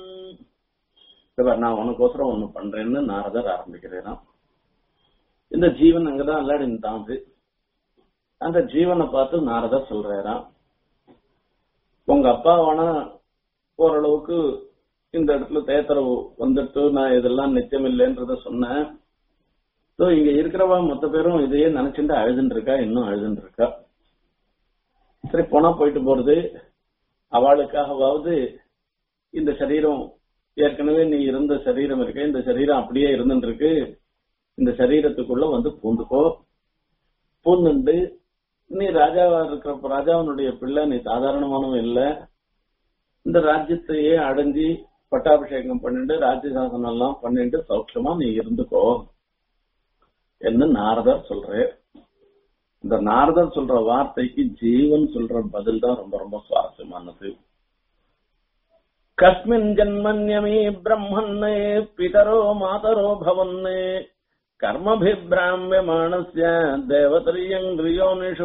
நான் உனக்கோசரம் ஒண்ணு பண்றேன்னு நாரதர் ஆரம்பிக்கிறேன் இந்த ஜீவன் அங்கதான் அல்லாடின்ட்டான் அந்த ஜீவனை பார்த்து நாரதர் சொல்றாராம் உங்க அப்பா வேணா ஓரளவுக்கு இந்த இடத்துல தேத்தரவு வந்துட்டு நான் இதெல்லாம் நிச்சயம் இல்லைன்றத சொன்னேன் ஸோ இங்க இருக்கிறவா மொத்த பேரும் இதையே நினைச்சுட்டு அழுதுன்னு இருக்கா இன்னும் அழுதுன்னு இருக்கா சரி போனா போயிட்டு போறது அவளுக்காகவாவது இந்த சரீரம் ஏற்கனவே நீ இருந்த சரீரம் இருக்க இந்த சரீரம் அப்படியே இருந்துட்டு இருக்கு இந்த சரீரத்துக்குள்ள வந்து பூந்துக்கோ பூந்துண்டு நீ ராஜாவா இருக்கிற ராஜாவனுடைய பிள்ளை நீ சாதாரணமானவன் இல்லை இந்த ராஜ்யத்தையே அடைஞ்சி பட்டாபிஷேகம் பண்ணிட்டு ராஜ்ய சாசனம் எல்லாம் பண்ணிட்டு சௌக்கியமா நீ இருந்துக்கோ என்று நாரதர் சொல்றார் இந்த நாரதர் சொல்ற வார்த்தைக்கு ஜீவன் சொல்ற பதில் தான் ரொம்ப ரொம்ப சுவாரஸ்யமானது கஸ்மின் ஜன்மன்யமே பிரம்மன்னே பிதரோ மாதரோ பவன்னே கர்மபிபிராமியமானஸ்ய தேவதரியங்கிரியோனிஷு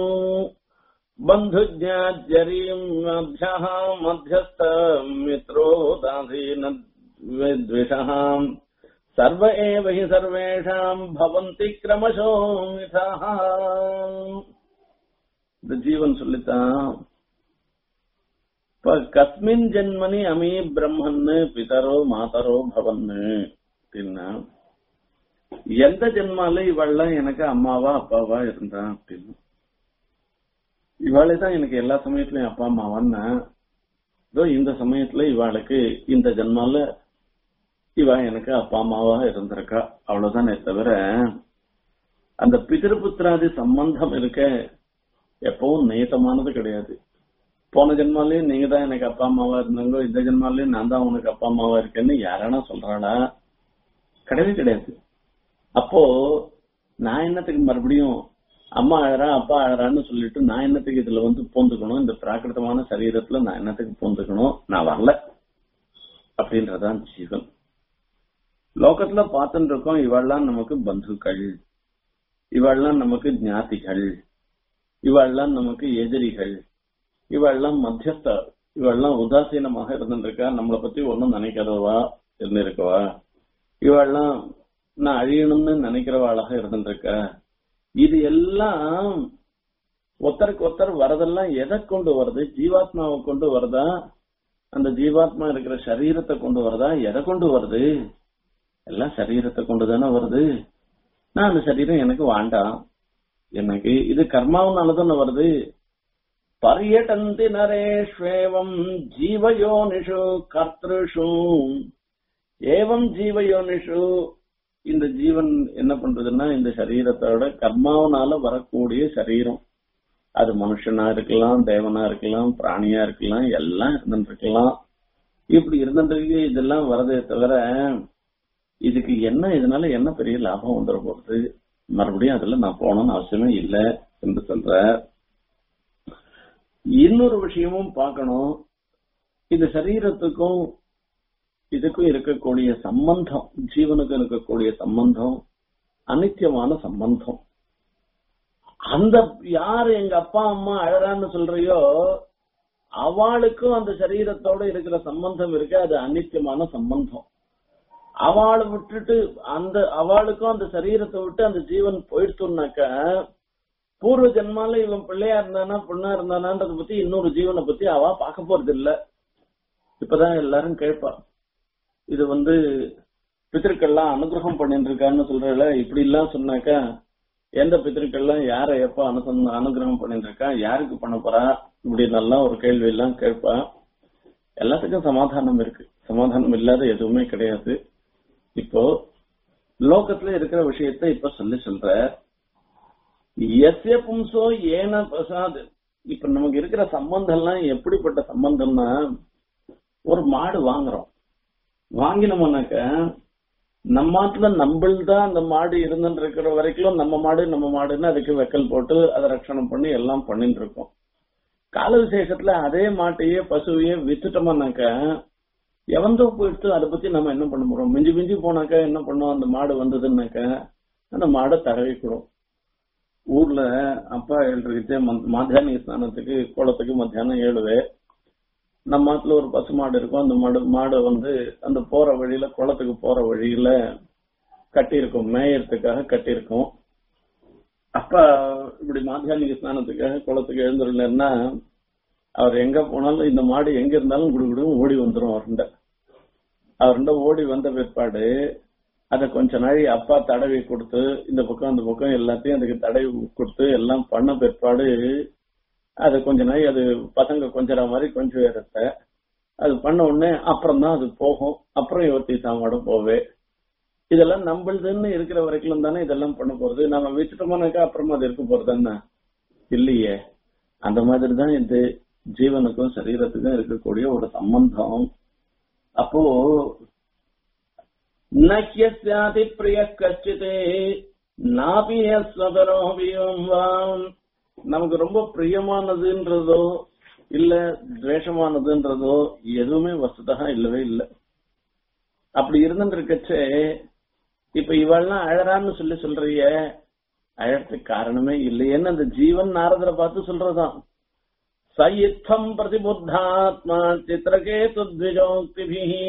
बन्धुज्ञात्यरीम्यभ्यः मध्यस्थ मित्रो दासीनद्विषः सर्व एव हि सर्वेषाम् भवन्ति क्रमशो मिथः இந்த ஜீவன் சொல்லித்தான் இப்ப கஸ்மின் ஜென்மனி அமி பிரம்மன்னு பிதரோ மாதரோ பவன்னு அப்படின்னா எந்த ஜென்மால இவள்லாம் எனக்கு அம்மாவா அப்பாவா இருந்தா அப்படின்னு இவாளே தான் எனக்கு எல்லா சமயத்திலயும் அப்பா அம்மாவான்னு இதோ இந்த சமயத்துல இவாளுக்கு இந்த ஜென்மால இவா எனக்கு அப்பா அம்மாவா இருந்திருக்கா அவ்வளவுதானே தவிர அந்த பிதிருபுத்திராதி சம்பந்தம் இருக்க எப்பவும் நியத்தமானது கிடையாது போன ஜென்மாலயும் நீங்க தான் எனக்கு அப்பா அம்மாவா இருந்தாங்க இந்த ஜென்மாலயும் நான் தான் உனக்கு அப்பா அம்மாவா இருக்கேன்னு யாரானா சொல்றாளா கிடையவே கிடையாது அப்போ நான் என்னத்துக்கு மறுபடியும் அம்மா அழறா அப்பா அழறான்னு சொல்லிட்டு நான் என்னத்துக்கு இதுல வந்து பூந்துக்கணும் இந்த பிராகிருதமான சரீரத்துல நான் என்னத்துக்கு பூந்துக்கணும் நான் வரல அப்படின்றதான் ஜீவன் லோகத்துல பார்த்துட்டு இருக்கோம் இவெல்லாம் நமக்கு பந்துக்கள் இவெல்லாம் நமக்கு ஞாதிகள் இவெல்லாம் நமக்கு எதிரிகள் இவெல்லாம் மத்தியஸ்த இவெல்லாம் உதாசீனமாக இருந்துருக்கா நம்மளை பத்தி ஒன்னும் நினைக்கிறவா இருந்திருக்கவா இவெல்லாம் நான் அழியணும்னு நினைக்கிறவாளாக இருந்துருக்கா இது எல்லாம் ஒருத்தருக்கு ஒருத்தர் வரதெல்லாம் எதை கொண்டு வருது ஜீவாத்மாவை கொண்டு வருதா அந்த ஜீவாத்மா இருக்கிற சரீரத்தை கொண்டு வருதா எதை கொண்டு வருது எல்லாம் சரீரத்தை கொண்டு தானே வருது நான் அந்த சரீரம் எனக்கு வேண்டாம் எனக்கு இது கர்மாவனாலதானே வருது பரியட்டந்தி நரேஷ்வேவம் ஜீவயோனிஷு கர்த்திருஷு ஏவம் ஜீவயோனிஷு இந்த ஜீவன் என்ன பண்றதுன்னா இந்த சரீரத்தோட கர்மாவனால வரக்கூடிய சரீரம் அது மனுஷனா இருக்கலாம் தேவனா இருக்கலாம் பிராணியா இருக்கலாம் எல்லாம் இருந்துருக்கலாம் இப்படி இருந்துட்டு இதெல்லாம் வரதே தவிர இதுக்கு என்ன இதனால என்ன பெரிய லாபம் வந்துட போறது மறுபடியும் அதுல நான் போகணும்னு அவசியமே இல்லை என்று சொல்ற இன்னொரு விஷயமும் பார்க்கணும் இந்த சரீரத்துக்கும் இதுக்கும் இருக்கக்கூடிய சம்பந்தம் ஜீவனுக்கும் இருக்கக்கூடிய சம்பந்தம் அனித்தியமான சம்பந்தம் அந்த யாரு எங்க அப்பா அம்மா அழறான்னு சொல்றியோ அவளுக்கும் அந்த சரீரத்தோட இருக்கிற சம்பந்தம் இருக்கு அது அனித்தியமான சம்பந்தம் அவளை விட்டுட்டு அந்த அவளுக்கும் அந்த சரீரத்தை விட்டு அந்த ஜீவன் போயிடுச்சுனாக்க பூர்வ ஜென்மால இவன் பிள்ளையா இருந்தானா பொண்ணா இருந்தானான்றத பத்தி இன்னொரு ஜீவனை பத்தி அவ பார்க்க போறது இல்ல இப்பதான் எல்லாரும் கேட்பா இது வந்து பித்திருக்கள்லாம் அனுகிரகம் பண்ணிட்டு இருக்கான்னு சொல்றல இப்படி எல்லாம் சொன்னாக்கா எந்த பித்திருக்கள்லாம் யார எப்ப அனு அனுகிரகம் பண்ணிட்டு இருக்கா யாருக்கு பண்ண போறா இப்படி நல்லா ஒரு கேள்வி எல்லாம் கேட்பா எல்லாத்துக்கும் சமாதானம் இருக்கு சமாதானம் இல்லாத எதுவுமே கிடையாது இப்போ லோகத்துல இருக்கிற விஷயத்த இப்ப சொல்லி சொல்ற எஸ்ய பும்சோ ஏன பிரசாத் இப்ப நமக்கு இருக்கிற சம்பந்தம் எல்லாம் எப்படிப்பட்ட சம்பந்தம்னா ஒரு மாடு வாங்குறோம் வாங்கினோம்னாக்க நம்ம மாட்டுல நம்மள்தான் அந்த மாடு இருந்துட்டு இருக்கிற வரைக்கும் நம்ம மாடு நம்ம மாடுன்னு அதுக்கு வெக்கல் போட்டு அதை ரட்சணம் பண்ணி எல்லாம் பண்ணிட்டு இருக்கோம் கால விசேஷத்துல அதே மாட்டையே பசுவையே வித்துட்டோம்னாக்க எவந்தோ போயிட்டு அதை பத்தி நம்ம என்ன பண்ண போறோம் மிஞ்சி மிஞ்சி போனாக்கா என்ன பண்ணுவோம் அந்த மாடு வந்ததுன்னாக்க அந்த மாடை தடவிக்கிறோம் ஊர்ல அப்பா எழுறதுக்கு மத்தியான ஸ்நானத்துக்கு குளத்துக்கு மத்தியானம் ஏழுவே நம்ம மாட்டுல ஒரு பசு மாடு இருக்கும் அந்த மாடு மாடை வந்து அந்த போற வழியில குளத்துக்கு போற வழியில கட்டியிருக்கும் மேயறதுக்காக கட்டியிருக்கும் அப்ப இப்படி மாத்தியானிக ஸ்நானத்துக்காக குளத்துக்கு எழுந்துருந்தேன்னா அவர் எங்க போனாலும் இந்த மாடு எங்க இருந்தாலும் குடுகுடும் ஓடி வந்துரும் அவர்கிட்ட அவர்கிட்ட ஓடி வந்த பிற்பாடு அத கொஞ்ச நாள் அப்பா தடவி கொடுத்து இந்த பக்கம் அந்த பக்கம் எல்லாத்தையும் அதுக்கு தடவி கொடுத்து எல்லாம் பண்ண பிற்பாடு அது கொஞ்ச நாள் அது பசங்க கொஞ்சற மாதிரி கொஞ்சம் இடத்த அது பண்ண உடனே அப்புறம் தான் அது போகும் அப்புறம் யுவத்தி சாமாடு போவே இதெல்லாம் நம்மளுதுன்னு இருக்கிற வரைக்கும் தானே இதெல்லாம் பண்ண போறது நம்ம வச்சுட்டோம்னாக்கா அப்புறமா அது இருக்க போறது இல்லையே அந்த மாதிரி தான் இது ஜீவனுக்கும் சரீரத்துக்கும் இருக்கக்கூடிய ஒரு சம்பந்தம் அப்போ நக்கியாதி பிரிய கச்சிதே நாபிய ஸ்வதரோபியம் நமக்கு ரொம்ப பிரியமானதுன்றதோ இல்ல துவேஷமானதுன்றதோ எதுவுமே வசதா இல்லவே இல்லை அப்படி இருந்துருக்கச்சே இப்ப இவெல்லாம் அழறான்னு சொல்லி சொல்றிய அழறதுக்கு காரணமே இல்லை ஏன்னா அந்த ஜீவன் நாரதரை பார்த்து சொல்றதான் சயித்தம் பிரதிபுத்தாத்மா சித்திரகேது த்விஜோக்திபிஹி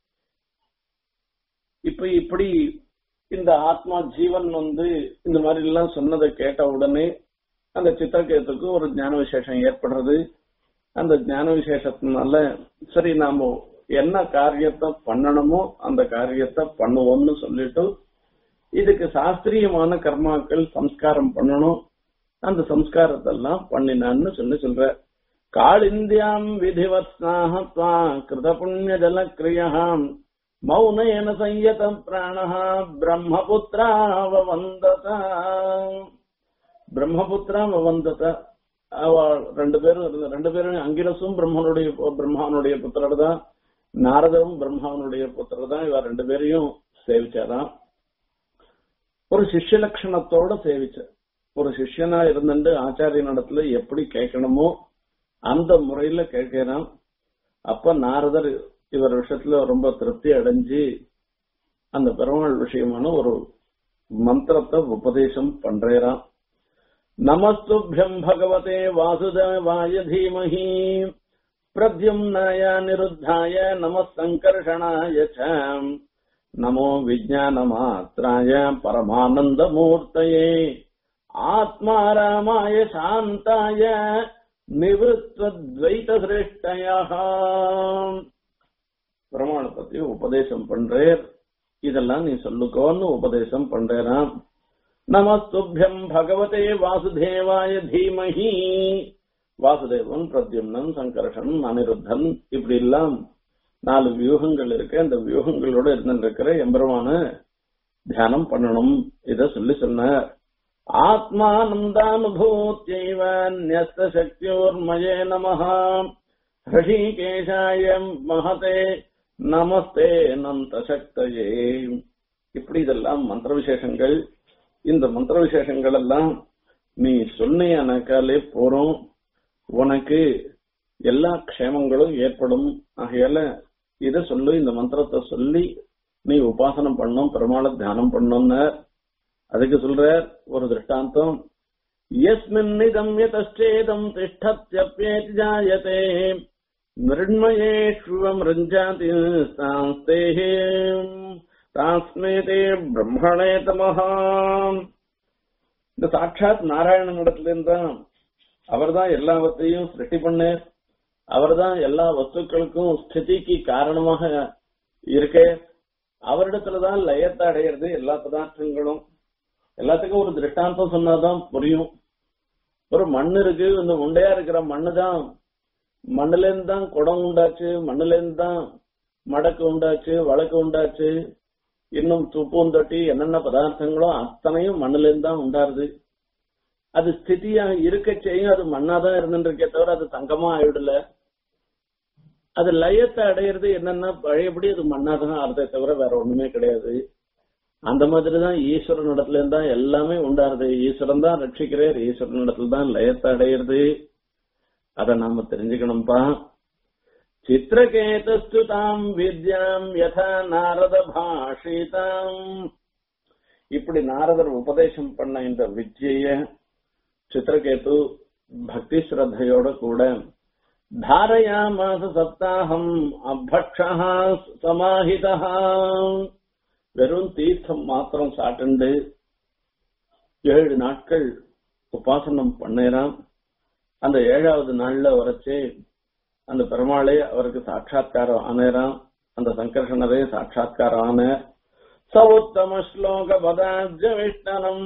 இப்ப இப்படி இந்த ஆத்மா ஜீவன் வந்து இந்த மாதிரி எல்லாம் சொன்னதை கேட்ட உடனே அந்த சித்திரகேத்துக்கு ஒரு ஞான விசேஷம் ஏற்படுறது அந்த ஞான விசேஷத்தினால சரி நாம என்ன காரியத்தை பண்ணணுமோ அந்த காரியத்தை பண்ணுவோம்னு சொல்லிட்டு இதுக்கு சாஸ்திரியமான கர்மாக்கள் சம்ஸ்காரம் பண்ணணும் அந்த சம்ஸ்காரத்தை எல்லாம் பண்ணினான்னு சொல்லி சொல்ற காளிந்தியாம் விதிவத் ஸ்நாகத்வா கிருத புண்ணிய ஜல கிரியாம் மௌனேன சஞ்சத பிராணஹ பிரம்மபுத்திராவந்தத பிரம்மபுத்திராவந்தத அவ ரெண்டு பேரும் ரெண்டு பேரும் அங்கிரசும் பிரம்மனுடைய பிரம்மாவனுடைய புத்திரர் தான் நாரதரும் பிரம்மாவனுடைய புத்திரர் தான் இவ ரெண்டு பேரையும் சேவிச்சாராம் ஒரு சிஷ்ய லட்சணத்தோட சேவிச்ச ஒரு சிஷ்யனா இருந்துட்டு ஆச்சாரியனிடத்துல எப்படி கேட்கணுமோ அந்த முறையில கேட்கிறான் அப்ப நாரதர் இவர் விஷயத்துல ரொம்ப திருப்தி அடைஞ்சு அந்த பெருமாள் விஷயமான ஒரு மந்திரத்தை உபதேசம் பண்றான் நமஸ்துபியம் பகவதே வாசுதேவாய தீமஹி பிரத்யும்னாய நிருத்தாய நம சங்கர்ஷணாய ச நமோ விஜானமாத்திராய பரமானந்தமூர்த்தயே ஆத்மாராமாய சாந்தாய நிவృత్వద్వైతசிரேஷ்டயா பிரமாண பத்தி உபதேசம் பண்றேன் இதெல்லாம் நீ சொல்லுக்கோன்னு உபதேசம் பண்றேனாம் நமஸ்துபியம் பகவதே வாசுதேவாய தீமஹி வாசுதேவன் பிரத்யும்னன் சங்கர்ஷன் அனிருத்தன் இப்படி எல்லாம் நாலு வியூகங்கள் இருக்கு அந்த வியூகங்களோட இருந்திருக்கிற எம்பெருமான தியானம் பண்ணணும் இத சொல்லி சொன்னார் ஆத்மானந்தானுபூத்தியைவ நியஸ்த சக்தியோர்மயே நமஹ ஹிகேஷாய மகதே நமஸ்தே நந்த சக்தயே இப்படி இதெல்லாம் மந்திர விசேஷங்கள் இந்த மந்திர விசேஷங்கள் எல்லாம் நீ சொன்னியானாக்காலே போறோம் உனக்கு எல்லா க்ஷேமங்களும் ஏற்படும் ஆகையால இத சொல்லு இந்த மந்திரத்தை சொல்லி நீ உபாசனம் பண்ணும் பெருமாளை தியானம் பண்ணும்னு அதுக்கு சொல்ற ஒரு திருஷ்டாந்தம் எஸ்மின்னிதம் யதச்சேதம் திஷ்டத்யப்யேதி ஜாயதே மிருண்மயேஷ்வம் ரிஞ்சாதி சாஸ்தேஹே தாஸ்மேதே பிரம்மணே தமஹாம் இந்த சாட்சாத் நாராயணன் இடத்துல இருந்தான் அவர்தான் எல்லாவற்றையும் சிருஷ்டி பண்ண அவர்தான் எல்லா வஸ்துக்களுக்கும் ஸ்திதிக்கு காரணமாக இருக்க அவரிடத்துலதான் லயத்தை அடையிறது எல்லா பதார்த்தங்களும் எல்லாத்துக்கும் ஒரு திருஷ்டாந்தம் சொன்னாதான் புரியும் ஒரு மண் இருக்கு இந்த உண்டையா இருக்கிற மண்ணு தான் மண்ணுல இருந்து தான் குடம் உண்டாச்சு மண்ணுல இருந்து தான் மடக்கு உண்டாச்சு வழக்கு உண்டாச்சு இன்னும் துப்பூந்தொட்டி என்னென்ன பதார்த்தங்களோ அத்தனையும் மண்ணுல இருந்து தான் உண்டாருது அது ஸ்திதியா இருக்க செய்யும் அது மண்ணாதான் இருந்துருக்கே தவிர அது தங்கமா ஆயிடல அது லயத்தை அடையிறது என்னன்னா பழையபடி அது மண்ணாதான் ஆறுதே தவிர வேற ஒண்ணுமே கிடையாது அந்த மாதிரிதான் ஈஸ்வரன் இடத்துல இருந்தா எல்லாமே உண்டாருது ஈஸ்வரன் தான் ரட்சிக்கிறார் ஈஸ்வரன் இடத்துல தான் லயத்தை அடையிறது அத நாம தெரிஞ்சுக்கணும்பா சித்திரகேதஸ்து தாம் வித்யாம் யதா நாரத பாஷிதாம் இப்படி நாரதர் உபதேசம் பண்ண இந்த வித்ய சித்திரகேது பக்தி ஸ்ரத்தையோட கூட தாரயாமாச சப்தாகம் அபக்ஷா சமாஹிதா வெறும் தீர்த்தம் மாத்திரம் சாட்டுண்டு ஏழு நாட்கள் உபாசனம் பண்ணேராம் அந்த ஏழாவது நாள்ல வரைச்சு அந்த பெருமாளே அவருக்கு சாட்சா்காரம் ஆனேராம் அந்த சங்கர்ஷனரே சாட்சா்காரம் ஆன சவுத்தம ஸ்லோக பதாஜ விஷ்ணனம்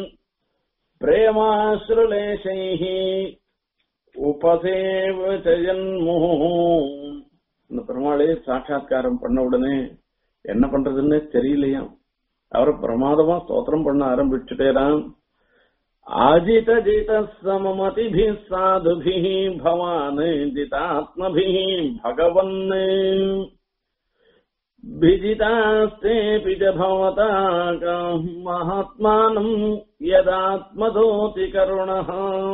பிரேமாசுலேஷை உபசேவ ஜெயன்முக இந்த பெருமாளே சாட்சா்காரம் பண்ண உடனே என்ன பண்றதுன்னு தெரியலையாம் அவர் பிரமாதமா ஸ்தோத்திரம் பண்ண ஆரம்பிச்சுட்டேராம் ஆஜித ஜித சமமதிபி சாதுபி பவான் ஜிதாத்மபி பகவன் भिजितास्तेऽपि च भवता महात्मानम् यदात्मदोति करुणः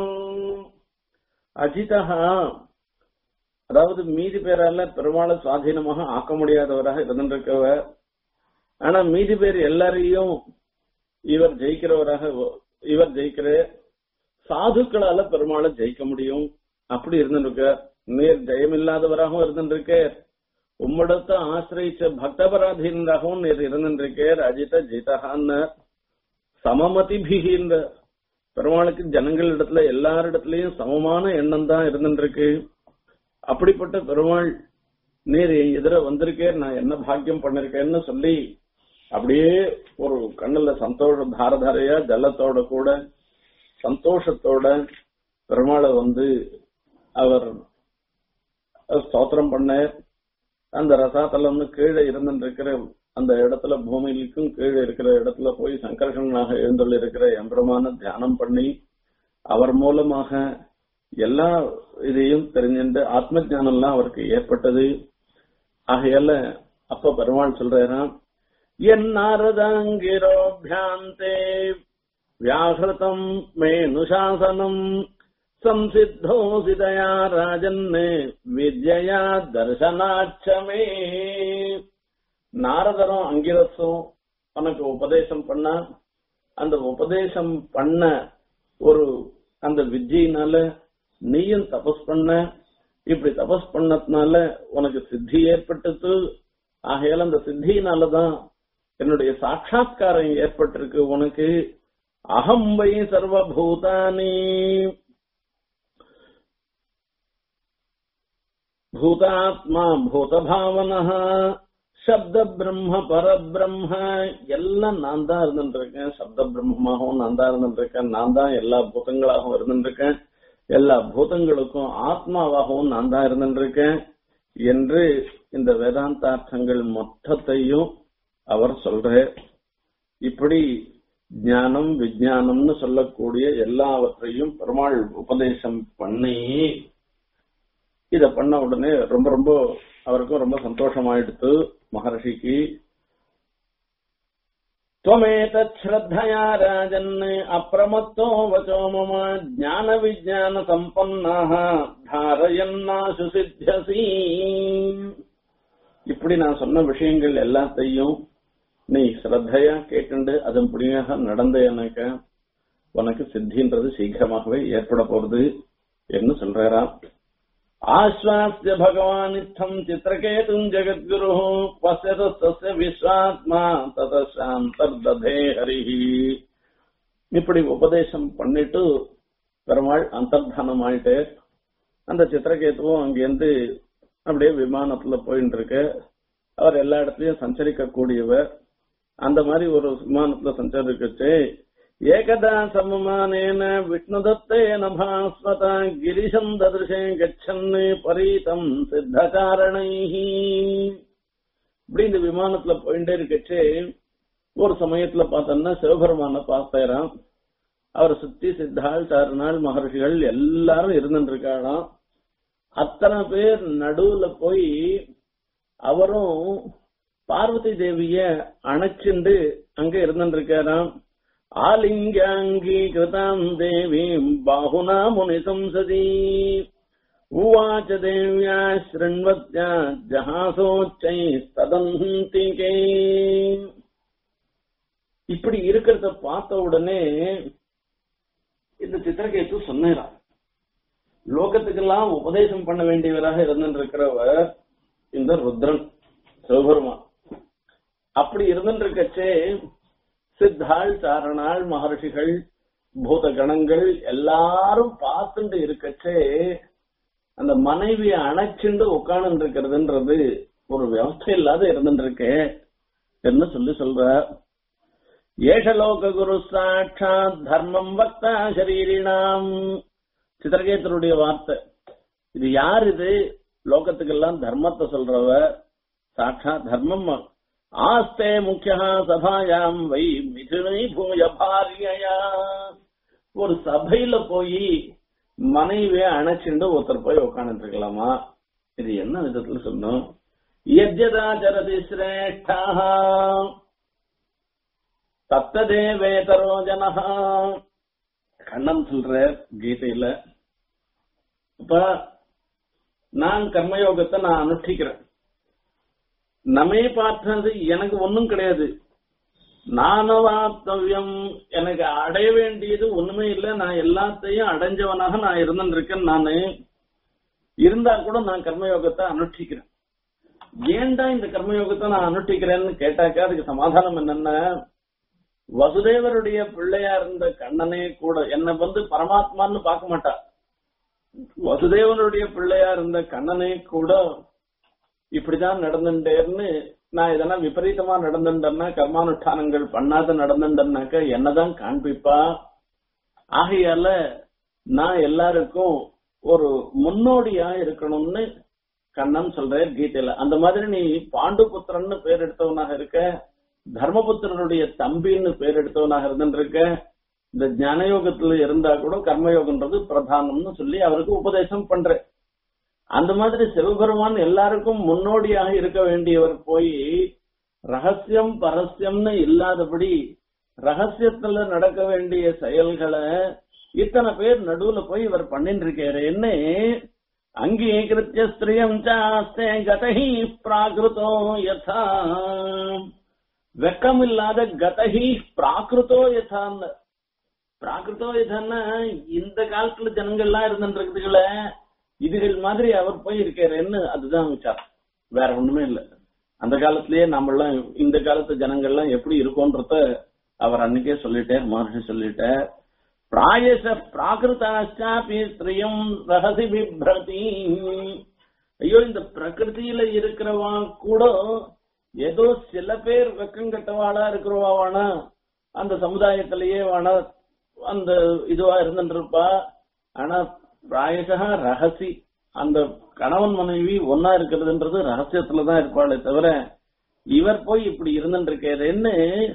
அஜிதா அதாவது மீதி பேரால பெருமாளை சுவாதீனமாக ஆக்க முடியாதவராக இருந்திருக்கவர் ஆனா மீதி பேர் எல்லாரையும் இவர் ஜெயிக்கிறவராக இவர் ஜெயிக்கிற சாதுக்களால பெருமாளை ஜெயிக்க முடியும் அப்படி இருந்திருக்க நீர் ஜெயமில்லாதவராகவும் இருந்திருக்க உம்மிடத்தை ஆசிரியிச்ச பக்தபராதீனராகவும் நீர் இருந்திருக்கேர் அஜித ஜிதகான்னு சமமதிபிகின்ற பெருமாளுக்கு ஜனங்கள் இடத்துல எல்லாரிடத்துலயும் சமமான எண்ணம் தான் இருந்துருக்கு அப்படிப்பட்ட பெருமாள் நீர் எதிர வந்திருக்கேன் நான் என்ன பாக்கியம் பண்ணிருக்கேன்னு சொல்லி அப்படியே ஒரு கண்ணுல சந்தோஷ தாரதாரையா ஜலத்தோட கூட சந்தோஷத்தோட பெருமாளை வந்து அவர் ஸ்தோத்திரம் பண்ண அந்த ரசாத்தலம்னு கீழே இருந்துருக்கிற அந்த இடத்துல பூமியிலுக்கும் கீழே இருக்கிற இடத்துல போய் சங்கர்ஷனாக எழுந்துள்ள இருக்கிற எம்பெருமான தியானம் பண்ணி அவர் மூலமாக எல்லா இதையும் தெரிஞ்சுட்டு ஆத்ம ஞானம்லாம் அவருக்கு ஏற்பட்டது ஆகையால அப்ப பெருமாள் சொல்றாராம் என்னாரதாங்கிரோபியாந்தே व्याहृतम् मेनुशासनम् संसिद्धोऽसितया राजन् विद्यया தர்சனாச்ச மே நாரதரும் அங்கிரசும் உனக்கு உபதேசம் பண்ண அந்த உபதேசம் பண்ண ஒரு அந்த வித்யினால நீயும் தபஸ் பண்ண இப்படி தபஸ் பண்ணதுனால உனக்கு சித்தி ஏற்பட்டது ஆகையால அந்த சித்தியினாலதான் என்னுடைய சாட்சா்காரம் ஏற்பட்டிருக்கு உனக்கு அகம் வை சர்வபூதானி பூதாத்மா பூதபாவனः சப்த பிரம்ம பரபிரம்ம எல்லாம் நான் தான் இருந்துட்டு இருக்கேன் சப்த பிரம்மமாகவும் நான் தான் இருந்துட்டு இருக்கேன் நான் தான் எல்லா பூதங்களாகவும் இருந்துட்டு இருக்கேன் எல்லா பூதங்களுக்கும் ஆத்மாவாகவும் நான் தான் இருந்துட்டு இருக்கேன் என்று இந்த வேதாந்தார்த்தங்கள் மொத்தத்தையும் அவர் சொல்ற இப்படி ஞானம் விஜயானம்னு சொல்லக்கூடிய எல்லாவற்றையும் பெருமாள் உபதேசம் பண்ணி இத பண்ண உடனே ரொம்ப ரொம்ப அவருக்கும் ரொம்ப சந்தோஷமாயிடுத்து மகர்ஷிக்கு त्वमेतच्छ्रद्धया राजन् अप्रमत्तो वचो मम ज्ञानविज्ञानसम्पन्नाः धारयन्नाशु सिद्ध्यसि இப்படி நான் சொன்ன விஷயங்கள் எல்லாத்தையும் நீ ஸ்ரத்தையா கேட்டுண்டு அதன்படியாக நடந்த எனக்கு உனக்கு சித்தின்றது சீக்கிரமாகவே ஏற்பட போறது என்று சொல்றாராம் ஆஸ்வாஸ்ய பகவான் இத்தம் சித்திரகேதும் ஜெகத்குரு பசியதஸ்ய விஸ்வாத்மா ததாந்தர்ததே ஹரிஹி இப்படி உபதேசம் பண்ணிட்டு பெருமாள் அந்தர்தானம் ஆயிட்டு அந்த சித்திரகேதுவும் அங்கிருந்து அப்படியே விமானத்துல போயிட்டு இருக்கு அவர் எல்லா இடத்துலயும் சஞ்சரிக்க கூடியவர் அந்த மாதிரி ஒரு விமானத்துல சஞ்சரிக்கச்சு ஏகதா சமமானேன விஷ்ணுதத்தேன பாஸ்வதா கிரிசம் ததிருஷே கச்சன்னு பரீதம் சித்தகாரணைஹி இப்படி இந்த விமானத்துல போயிட்டே இருக்கச்சே ஒரு சமயத்துல பார்த்தோம்னா சிவபெருமான பார்த்தாராம் அவர் சுத்தி சித்தாள் சாரணாள் மகர்ஷிகள் எல்லாரும் இருந்துட்டு இருக்காளாம் அத்தனை பேர் நடுவுல போய் அவரும் பார்வதி தேவிய அணைச்சுண்டு அங்க இருந்துட்டு இருக்காராம் ஆலிங்காங்கீகிருதாம் தேவீம் பாகுனா முனி சம்சதி உவாச்ச தேவியா ஸ்ருண்வத்யா ஜஹாசோச்சை ததந்திகே இப்படி இருக்கிறத பார்த்த உடனே இந்த சித்திரகேத்து சொன்னாராம் லோகத்துக்கெல்லாம் உபதேசம் பண்ண வேண்டியவராக இருந்துட்டு இருக்கிறவர் இந்த ருத்ரன் சிவபெருமான் அப்படி இருந்துட்டு இருக்கச்சே சித்தாள் சாரணாள் மகர்ஷிகள் பூத கணங்கள் எல்லாரும் பார்த்துட்டு இருக்கச்சே அந்த மனைவியை அணைச்சுண்டு உட்கார்ந்து இருக்கிறதுன்றது ஒரு வியவஸ்தை இல்லாத இருந்துட்டு இருக்கே என்ன சொல்லி சொல்ற ஏஷலோக குரு சாட்சாத் தர்மம் வக்தா சரீரினாம் சித்திரகேத்தருடைய வார்த்தை இது யார் இது லோகத்துக்கெல்லாம் தர்மத்தை சொல்றவ சாட்சா தர்மம் ஆஸ்தே முக்கியா சபாயாம் வை மிதுனை பூய பாரியா ஒரு சபையில போய் மனைவிய அணைச்சுண்டு ஒருத்தர் போய் உட்காந்துட்டு இருக்கலாமா இது என்ன விதத்துல சொன்னோம் யஜ்யதாச்சரதி சிரேஷ்டா தத்ததேவேதரோ ஜனஹா கண்ணன் சொல்ற கீதையில அப்ப நான் கர்மயோகத்தை நான் அனுஷ்டிக்கிறேன் நமே பார்த்தது எனக்கு ஒண்ணும் கிடையாது நானவாத்தவியம் எனக்கு அடைய வேண்டியது ஒண்ணுமே இல்லை நான் எல்லாத்தையும் அடைஞ்சவனாக நான் இருந்துருக்கேன் நானு இருந்தா கூட நான் கர்மயோகத்தை அனுஷ்டிக்கிறேன் ஏன்டா இந்த கர்மயோகத்தை நான் அனுஷ்டிக்கிறேன்னு கேட்டாக்கா அதுக்கு சமாதானம் என்னன்னா வசுதேவருடைய பிள்ளையா இருந்த கண்ணனே கூட என்னை வந்து பரமாத்மான்னு பார்க்க மாட்டா வசுதேவனுடைய பிள்ளையா இருந்த கண்ணனே கூட இப்படிதான் நடந்துட்டேன்னு நான் இதெல்லாம் விபரீதமா நடந்துட்டேன்னா கர்மானுஷ்டானங்கள் பண்ணாத நடந்துட்டேன்னாக்க என்னதான் காண்பிப்பா ஆகையால நான் எல்லாருக்கும் ஒரு முன்னோடியா இருக்கணும்னு கண்ணன் சொல்றேன் கீதையில அந்த மாதிரி நீ பாண்டு புத்திரன்னு பேர் எடுத்தவனாக இருக்க தர்மபுத்திரனுடைய தம்பின்னு பேர் எடுத்தவனாக இருந்துருக்க இந்த ஞானயோகத்துல இருந்தா கூட கர்மயோகன்றது பிரதானம்னு சொல்லி அவருக்கு உபதேசம் பண்றேன் அந்த மாதிரி சிவபெருமான் எல்லாருக்கும் முன்னோடியாக இருக்க வேண்டியவர் போய் ரகசியம் பரஸ்யம்னு இல்லாதபடி ரகசியத்துல நடக்க வேண்டிய செயல்களை இத்தனை பேர் நடுவுல போய் இவர் பண்ணிட்டு இருக்காருன்னு அங்கீகிருத்திய ஸ்திரியம் சாஸ்தே கதஹி பிராகிருதோ யதா வெக்கம் இல்லாத கதஹி பிராகிருதோ யதான்னு பிராகிருதோ யதான்னா இந்த காலத்துல ஜனங்கள்லாம் இருந்துட்டு இருக்குதுகள இதுகள் மாதிரி அவர் போய் இருக்காருன்னு அதுதான் விசாரம் வேற ஒண்ணுமே இல்ல அந்த காலத்திலேயே நம்மளாம் இந்த காலத்து ஜனங்கள்லாம் எப்படி இருக்கோன்றத அவர் அன்னைக்கே சொல்லிட்டார் மகர்ஷி சொல்லிட்டார் பிராயச பிராகிருதாச்சாபி ஸ்திரியம் ரகசி பிப்ரதி ஐயோ இந்த பிரகிருதியில இருக்கிறவா கூட ஏதோ சில பேர் வெக்கம் கட்டவாளா இருக்கிறவானா அந்த சமுதாயத்திலேயே வானா அந்த இதுவா இருந்துட்டு இருப்பா ஆனா பிராயசா ரகசி அந்த கணவன் மனைவி ஒன்னா இருக்கிறதுன்றது ரகசியத்துலதான் இருப்பாளே தவிர இவர் போய் இப்படி இருந்துட்டு இருக்காருன்னு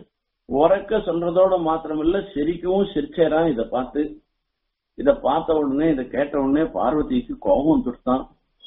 உறக்க சொல்றதோட மாத்திரமில்ல சிரிக்கவும் சிரிச்சேரான் இத பார்த்து இத பார்த்த உடனே இத கேட்ட உடனே பார்வதிக்கு கோபம் வந்துட்டான்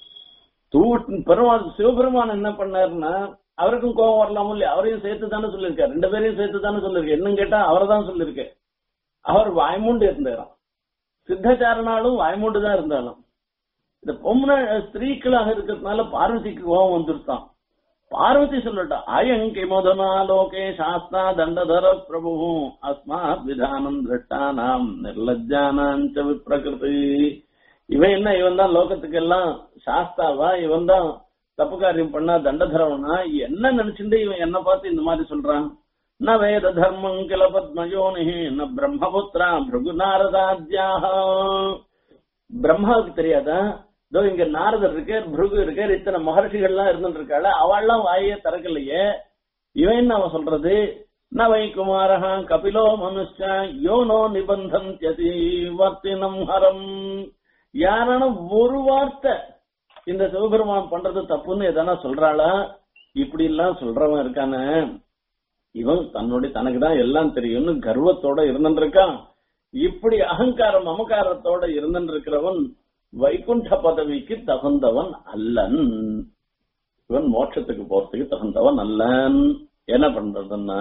தூ பெருமாள் சிவபெருமான் என்ன பண்ணாருன்னா அவருக்கும் கோபம் வரலாமோ இல்லையா அவரையும் சேர்த்து தானே சொல்லியிருக்காரு ரெண்டு பேரையும் சேர்த்து தானே சொல்லியிருக்கேன் என்னன்னு கேட்டா அவரை தான் சொல்லியிருக்கேன் அவர் வாய்மூண்டு இருந்தாராம் சித்தச்சாரனாலும் வாய்மூண்டு தான் இருந்தாலும் இந்த பொம்மை ஸ்திரீக்களாக இருக்கிறதுனால பார்வதிக்கு கோபம் வந்துருத்தான் பார்வதி சொல்லட்டா அயங்கி முதனா லோகே சாஸ்தா தண்டதர பிரபு அஸ்மாத் விதானம் திருஷ்டானாம் நிர்லஜானாம் விப்ரகிருதி இவன் என்ன இவன் தான் லோகத்துக்கு எல்லாம் சாஸ்தாவா இவன் தான் தப்பு காரியம் பண்ணா தண்டதரவனா என்ன நினைச்சுட்டு இவன் என்ன பார்த்து இந்த மாதிரி சொல்றான் ந வேத தர்மம் கில பத்மயோனி ந பிரம்மபுத்திரா பிருகு நாரதாத்யாக பிரம்மாவுக்கு தெரியாதா இதோ இங்க நாரதர் இருக்கார் பிருகு இருக்கார் இத்தனை மகர்ஷிகள்லாம் இருந்துட்டு இருக்காள் அவள்லாம் வாயே திறக்கலையே இவன் என்ன அவன் சொல்றது ந வை குமாரஹா கபிலோ மனுஷா யோனோ நிபந்தம் தியதி வர்த்தினம் ஹரம் யாரான ஒரு வார்த்தை இந்த சிவபெருமான் பண்றது தப்புன்னு எதனா சொல்றாளா இப்படி எல்லாம் சொல்றவன் இருக்கானே இவன் தன்னுடைய தனக்கு தான் எல்லாம் தெரியும்னு கர்வத்தோட இருந்துட்டு இருக்கான் இப்படி அகங்காரம் மமகாரத்தோட இருந்துட்டு இருக்கிறவன் வைகுண்ட பதவிக்கு தகுந்தவன் அல்லன் இவன் மோட்சத்துக்கு போறதுக்கு தகுந்தவன் அல்லன் என்ன பண்றதுன்னா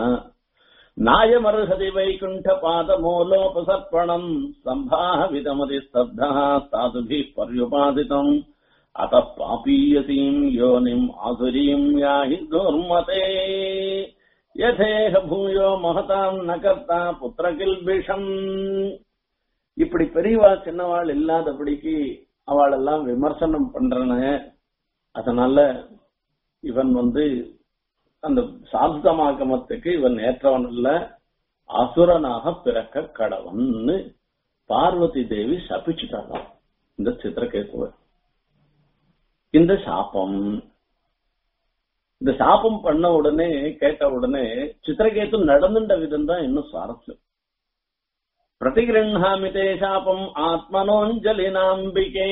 நாயமருகதி வைகுண்ட பாத மூலோபசர்ப்பணம் சம்பாவிதமதி ஸ்தப்தா சாதுபி பர்யுபாதிதம் அத பாபீயசீம் யோனிம் ஆசுரீம் யாஹி துர்மதே யதேக பூயோ மகதாம் நகர்த்தா புத்திர கில்பிஷம் இப்படி பெரியவா சின்னவாள் இல்லாதபடிக்கு அவளெல்லாம் விமர்சனம் பண்றன அதனால இவன் வந்து அந்த சாப்தமாகமத்துக்கு இவன் ஏற்றவன் இல்ல அசுரனாக பிறக்க கடவன்னு பார்வதி தேவி சபிச்சுட்டாராம் இந்த சித்திரகேசுவ இந்த சாபம் இந்த சாபம் பண்ண உடனே கேட்ட உடனே சித்திரகேத்து நடந்துட்ட விதம் தான் இன்னும் சுவாரஸ்யம் பிரதிகிருண்ணாமி தே சாபம் ஆத்மனோஞ்சலி நாம்பிகே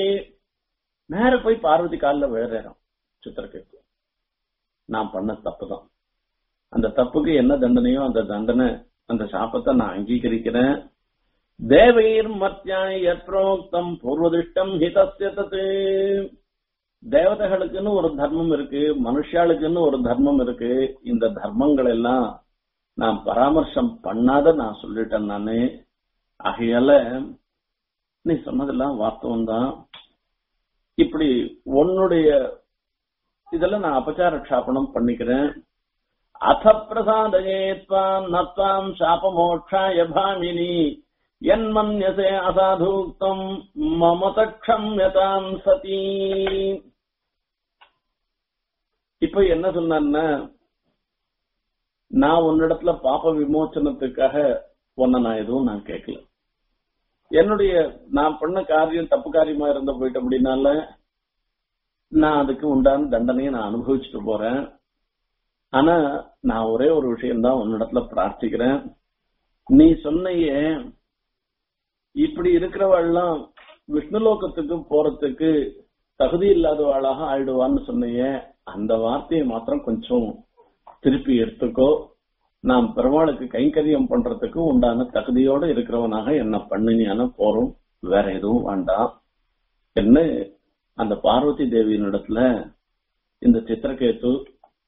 நேர போய் பார்வதி காலில் விழுறோம் சித்திரகேத்து நான் பண்ண தப்பு தான் அந்த தப்புக்கு என்ன தண்டனையோ அந்த தண்டனை அந்த சாபத்தை நான் அங்கீகரிக்கிறேன் தேவையர் மத்தியாய் யத்ரோக்தம் பூர்வதிஷ்டம் ஹிதஸ்ய தத்து தேவதைகளுக்குன்னு ஒரு தர்மம் இருக்கு மனுஷாளுக்குன்னு ஒரு தர்மம் இருக்கு இந்த தர்மங்கள் எல்லாம் நான் பராமர்சம் பண்ணாத நான் சொல்லிட்டேன் நானு ஆகையால நீ சொன்னதெல்லாம் வாஸ்தவம் தான் இப்படி உன்னுடைய இதெல்லாம் நான் அபச்சார க்ஷாபனம் பண்ணிக்கிறேன் அத பிரசாதயே துவாம் நத்வாம் சாபமோட்சாய பாமினி என்மன்யசே அசாதூக்தம் மமதக்ஷம்யதாம் சதி இப்ப என்ன சொன்னான்னா நான் உன்னிடத்துல பாப்ப விமோச்சனத்துக்காக உன்னை நான் எதுவும் நான் கேட்கல என்னுடைய நான் பண்ண காரியம் தப்பு காரியமா இருந்த போயிட்டு அப்படின்னால நான் அதுக்கு உண்டான தண்டனையை நான் அனுபவிச்சுட்டு போறேன் ஆனா நான் ஒரே ஒரு விஷயம் தான் உன்னிடத்துல பிரார்த்திக்கிறேன் நீ சொன்னையே இப்படி இருக்கிறவாள்லாம் விஷ்ணுலோகத்துக்கு போறதுக்கு தகுதி இல்லாதவாளாக ஆயிடுவான்னு சொன்னையே அந்த வார்த்தையை மாத்திரம் கொஞ்சம் திருப்பி எடுத்துக்கோ நான் பெருமாளுக்கு கைங்கரியம் பண்றதுக்கு உண்டான தகுதியோட இருக்கிறவனாக என்ன பண்ணினியான போறோம் வேற எதுவும் வேண்டாம் என்ன அந்த பார்வதி தேவியினிடத்துல இந்த சித்திரகேத்து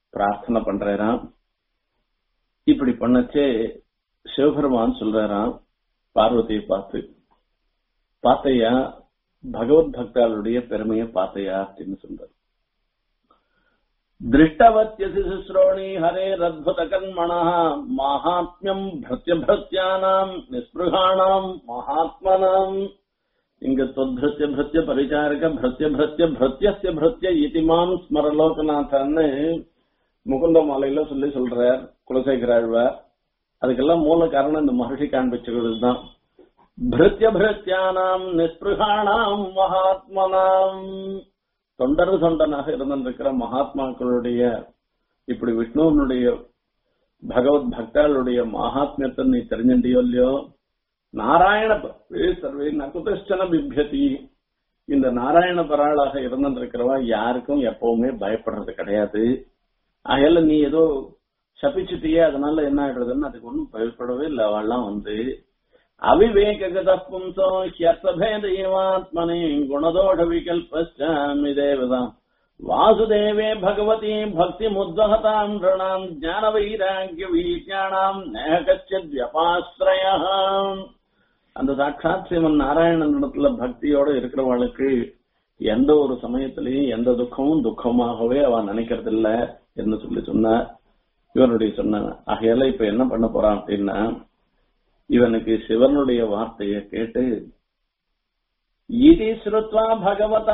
பிரார்த்தனை பண்றாராம் இப்படி பண்ணச்சே சிவபெருமான் சொல்றாராம் பார்வதியை பார்த்து பார்த்தையா பகவத் பக்தாளுடைய பெருமையை பார்த்தையா அப்படின்னு சொல்றார் திருஷ்டவத்தியசி சுஸ்ரோணி ஹரே ரத்புத கர்மண மகாத்மியம் பிரத்யபிரத்யானாம் நிஸ்பிருகாணாம் மகாத்மனாம் இங்க தொத்ருத்திய பிருத்திய பரிச்சாரக பிருத்திய பிருத்திய பிருத்தியஸ்ய பிருத்திய இதிமாம் ஸ்மரலோகநாதன்னு முகுந்த மாலையில சொல்லி சொல்றார் குலசேகராழ்வார் அதுக்கெல்லாம் மூல காரணம் இந்த மகர்ஷி காண்பிச்சுக்கிறது தான் பிருத்திய பிருத்தியானாம் நிஸ்பிருகாணாம் மகாத்மனாம் தொண்டர் தொண்டனாக இருந்திருக்கிற மகாத்மாக்களுடைய இப்படி விஷ்ணுவனுடைய பகவத் பக்தாளுடைய மகாத்மியத்தை நீ தெரிஞ்சிட்டியோ இல்லையோ நாராயண சர்வே நகுதஷ்டன பிபியதி இந்த நாராயண பராளாக இருந்திருக்கிறவா யாருக்கும் எப்பவுமே பயப்படுறது கிடையாது அகையில நீ ஏதோ சபிச்சுட்டியே அதனால என்ன ஆயிடுறதுன்னு அதுக்கு ஒன்றும் பயப்படவே இல்லை அவள்லாம் வந்து அவிவேககத பும்சோ ஹியர்த்தபேதீவாத்மனே குணதோஷ விகல்பஸ்டாமி தேவதாம் வாசுதேவே பகவதி பக்தி முத்வகதாம் ரிணாம் ஞான வைராக்கிய வீஜானாம் நேகச்சித் வியபாஸ்ரயம் அந்த சாட்சாத் சிவன் நாராயணன் இடத்துல பக்தியோட இருக்கிறவளுக்கு எந்த ஒரு சமயத்திலையும் எந்த துக்கமும் துக்கமாகவே அவ நினைக்கிறது இல்ல என்று சொல்லி சொன்னார் இவனுடைய சொன்ன ஆகையால இப்ப என்ன பண்ண போறான் அப்படின்னா இவனுக்கு சிவனுடைய வார்த்தையை கேட்டு இது ஸ்ருத்வா பகவத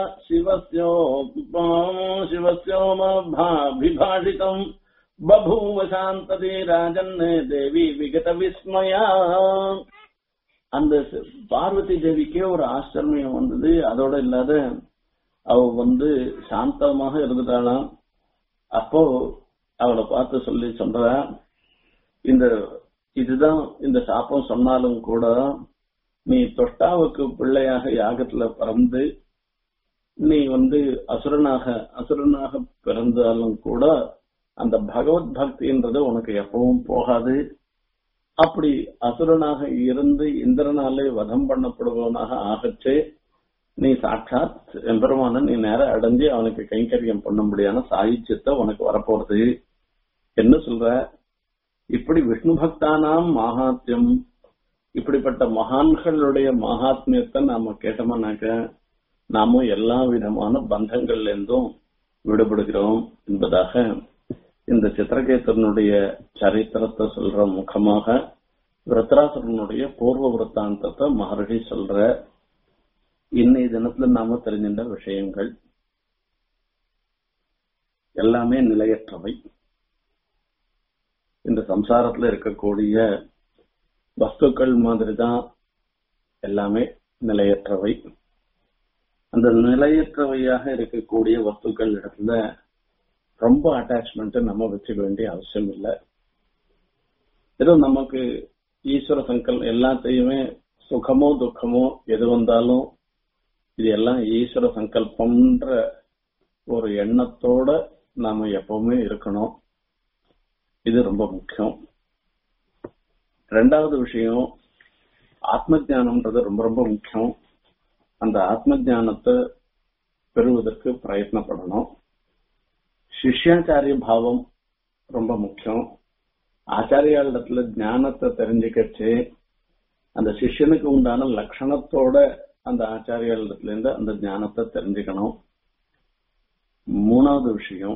சிவசியோமபிபாஷிதம் பபூவ சாந்ததே ராஜன் தேவி விகத விஸ்மயா அந்த பார்வதி தேவிக்கே ஒரு ஆச்சரியம் வந்தது அதோட இல்லாத அவ வந்து சாந்தமாக இருந்துட்டாளாம் அப்போ அவளை பார்த்து சொல்லி சொல்ற இந்த இதுதான் இந்த சாப்பம் சொன்னாலும் கூட நீ தொஷ்டாவுக்கு பிள்ளையாக யாகத்துல பிறந்து நீ வந்து அசுரனாக அசுரனாக பிறந்தாலும் கூட அந்த பகவத் பக்தின்றது உனக்கு எப்பவும் போகாது அப்படி அசுரனாக இருந்து இந்திரனாலே வதம் பண்ணப்படுபவனாக ஆகச்சே நீ சாட்சாத் எம்பெருமான நீ நேரம் அடைஞ்சு அவனுக்கு கைங்கரியம் பண்ணும்படியான சாகித்யத்தை உனக்கு வரப்போறது என்ன சொல்ற இப்படி விஷ்ணு பக்தானாம் மகாத்யம் இப்படிப்பட்ட மகான்களுடைய மகாத்மியத்தை நாம கேட்டோம்னாக்க நாமும் எல்லா விதமான பந்தங்கள்ல இருந்தும் விடுபடுகிறோம் என்பதாக இந்த சித்திரகேசனுடைய சரித்திரத்தை சொல்ற முகமாக விரத்ராசுரனுடைய பூர்வ விரத்தாந்தத்தை மகர்ஷி சொல்ற இன்னைய தினத்துல நாம தெரிஞ்சின்ற விஷயங்கள் எல்லாமே நிலையற்றவை இந்த சம்சாரத்துல இருக்கக்கூடிய வஸ்துக்கள் மாதிரி தான் எல்லாமே நிலையற்றவை அந்த நிலையற்றவையாக இருக்கக்கூடிய வஸ்துக்கள் இடத்துல ரொம்ப அட்டாச்மெண்ட் நம்ம வச்சுக்க வேண்டிய அவசியம் இல்லை ஏதோ நமக்கு ஈஸ்வர சங்கல் எல்லாத்தையுமே சுகமோ துக்கமோ எது வந்தாலும் இது எல்லாம் ஈஸ்வர சங்கல்பம்ன்ற ஒரு எண்ணத்தோட நாம எப்பவுமே இருக்கணும் இது ரொம்ப முக்கியம் ரெண்டாவது விஷயம் ஆத்ம ஜானம்ன்றது ரொம்ப ரொம்ப முக்கியம் அந்த ஆத்ம ஜானத்தை பெறுவதற்கு பிரயத்னப்படணும் சிஷ்யாச்சாரிய பாவம் ரொம்ப முக்கியம் ஆச்சாரியாளிடத்துல ஞானத்தை தெரிஞ்சுக்கச்சு அந்த சிஷ்யனுக்கு உண்டான லட்சணத்தோட அந்த ஆச்சாரியாளிடத்துல இருந்து அந்த ஞானத்தை தெரிஞ்சுக்கணும் மூணாவது விஷயம்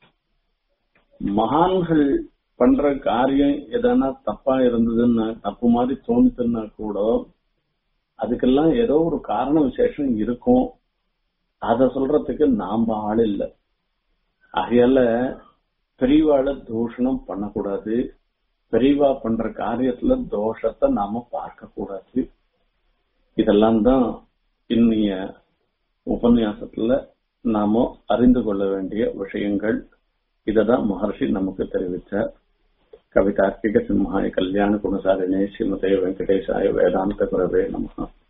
மகான்கள் பண்ற காரியம் எதனா தப்பா இருந்ததுன்னா தப்பு மாதிரி தோணுதுன்னா கூட அதுக்கெல்லாம் ஏதோ ஒரு காரண விசேஷம் இருக்கும் அத சொல்றதுக்கு நாம ஆள் இல்லை ஆகையால பெரியவாள தூஷணம் பண்ணக்கூடாது பெரியவா பண்ற காரியத்துல தோஷத்தை நாம பார்க்க கூடாது இதெல்லாம் தான் இன்னைய உபன்யாசத்துல நாம அறிந்து கொள்ள வேண்டிய விஷயங்கள் இததான் மகர்ஷி நமக்கு தெரிவித்தார் கவிதார்க்கிக சிம்ஹாய கல்யாண குணசாலினே ஸ்ரீமதே வெங்கடேசாய வேதாந்த குரவே நமகா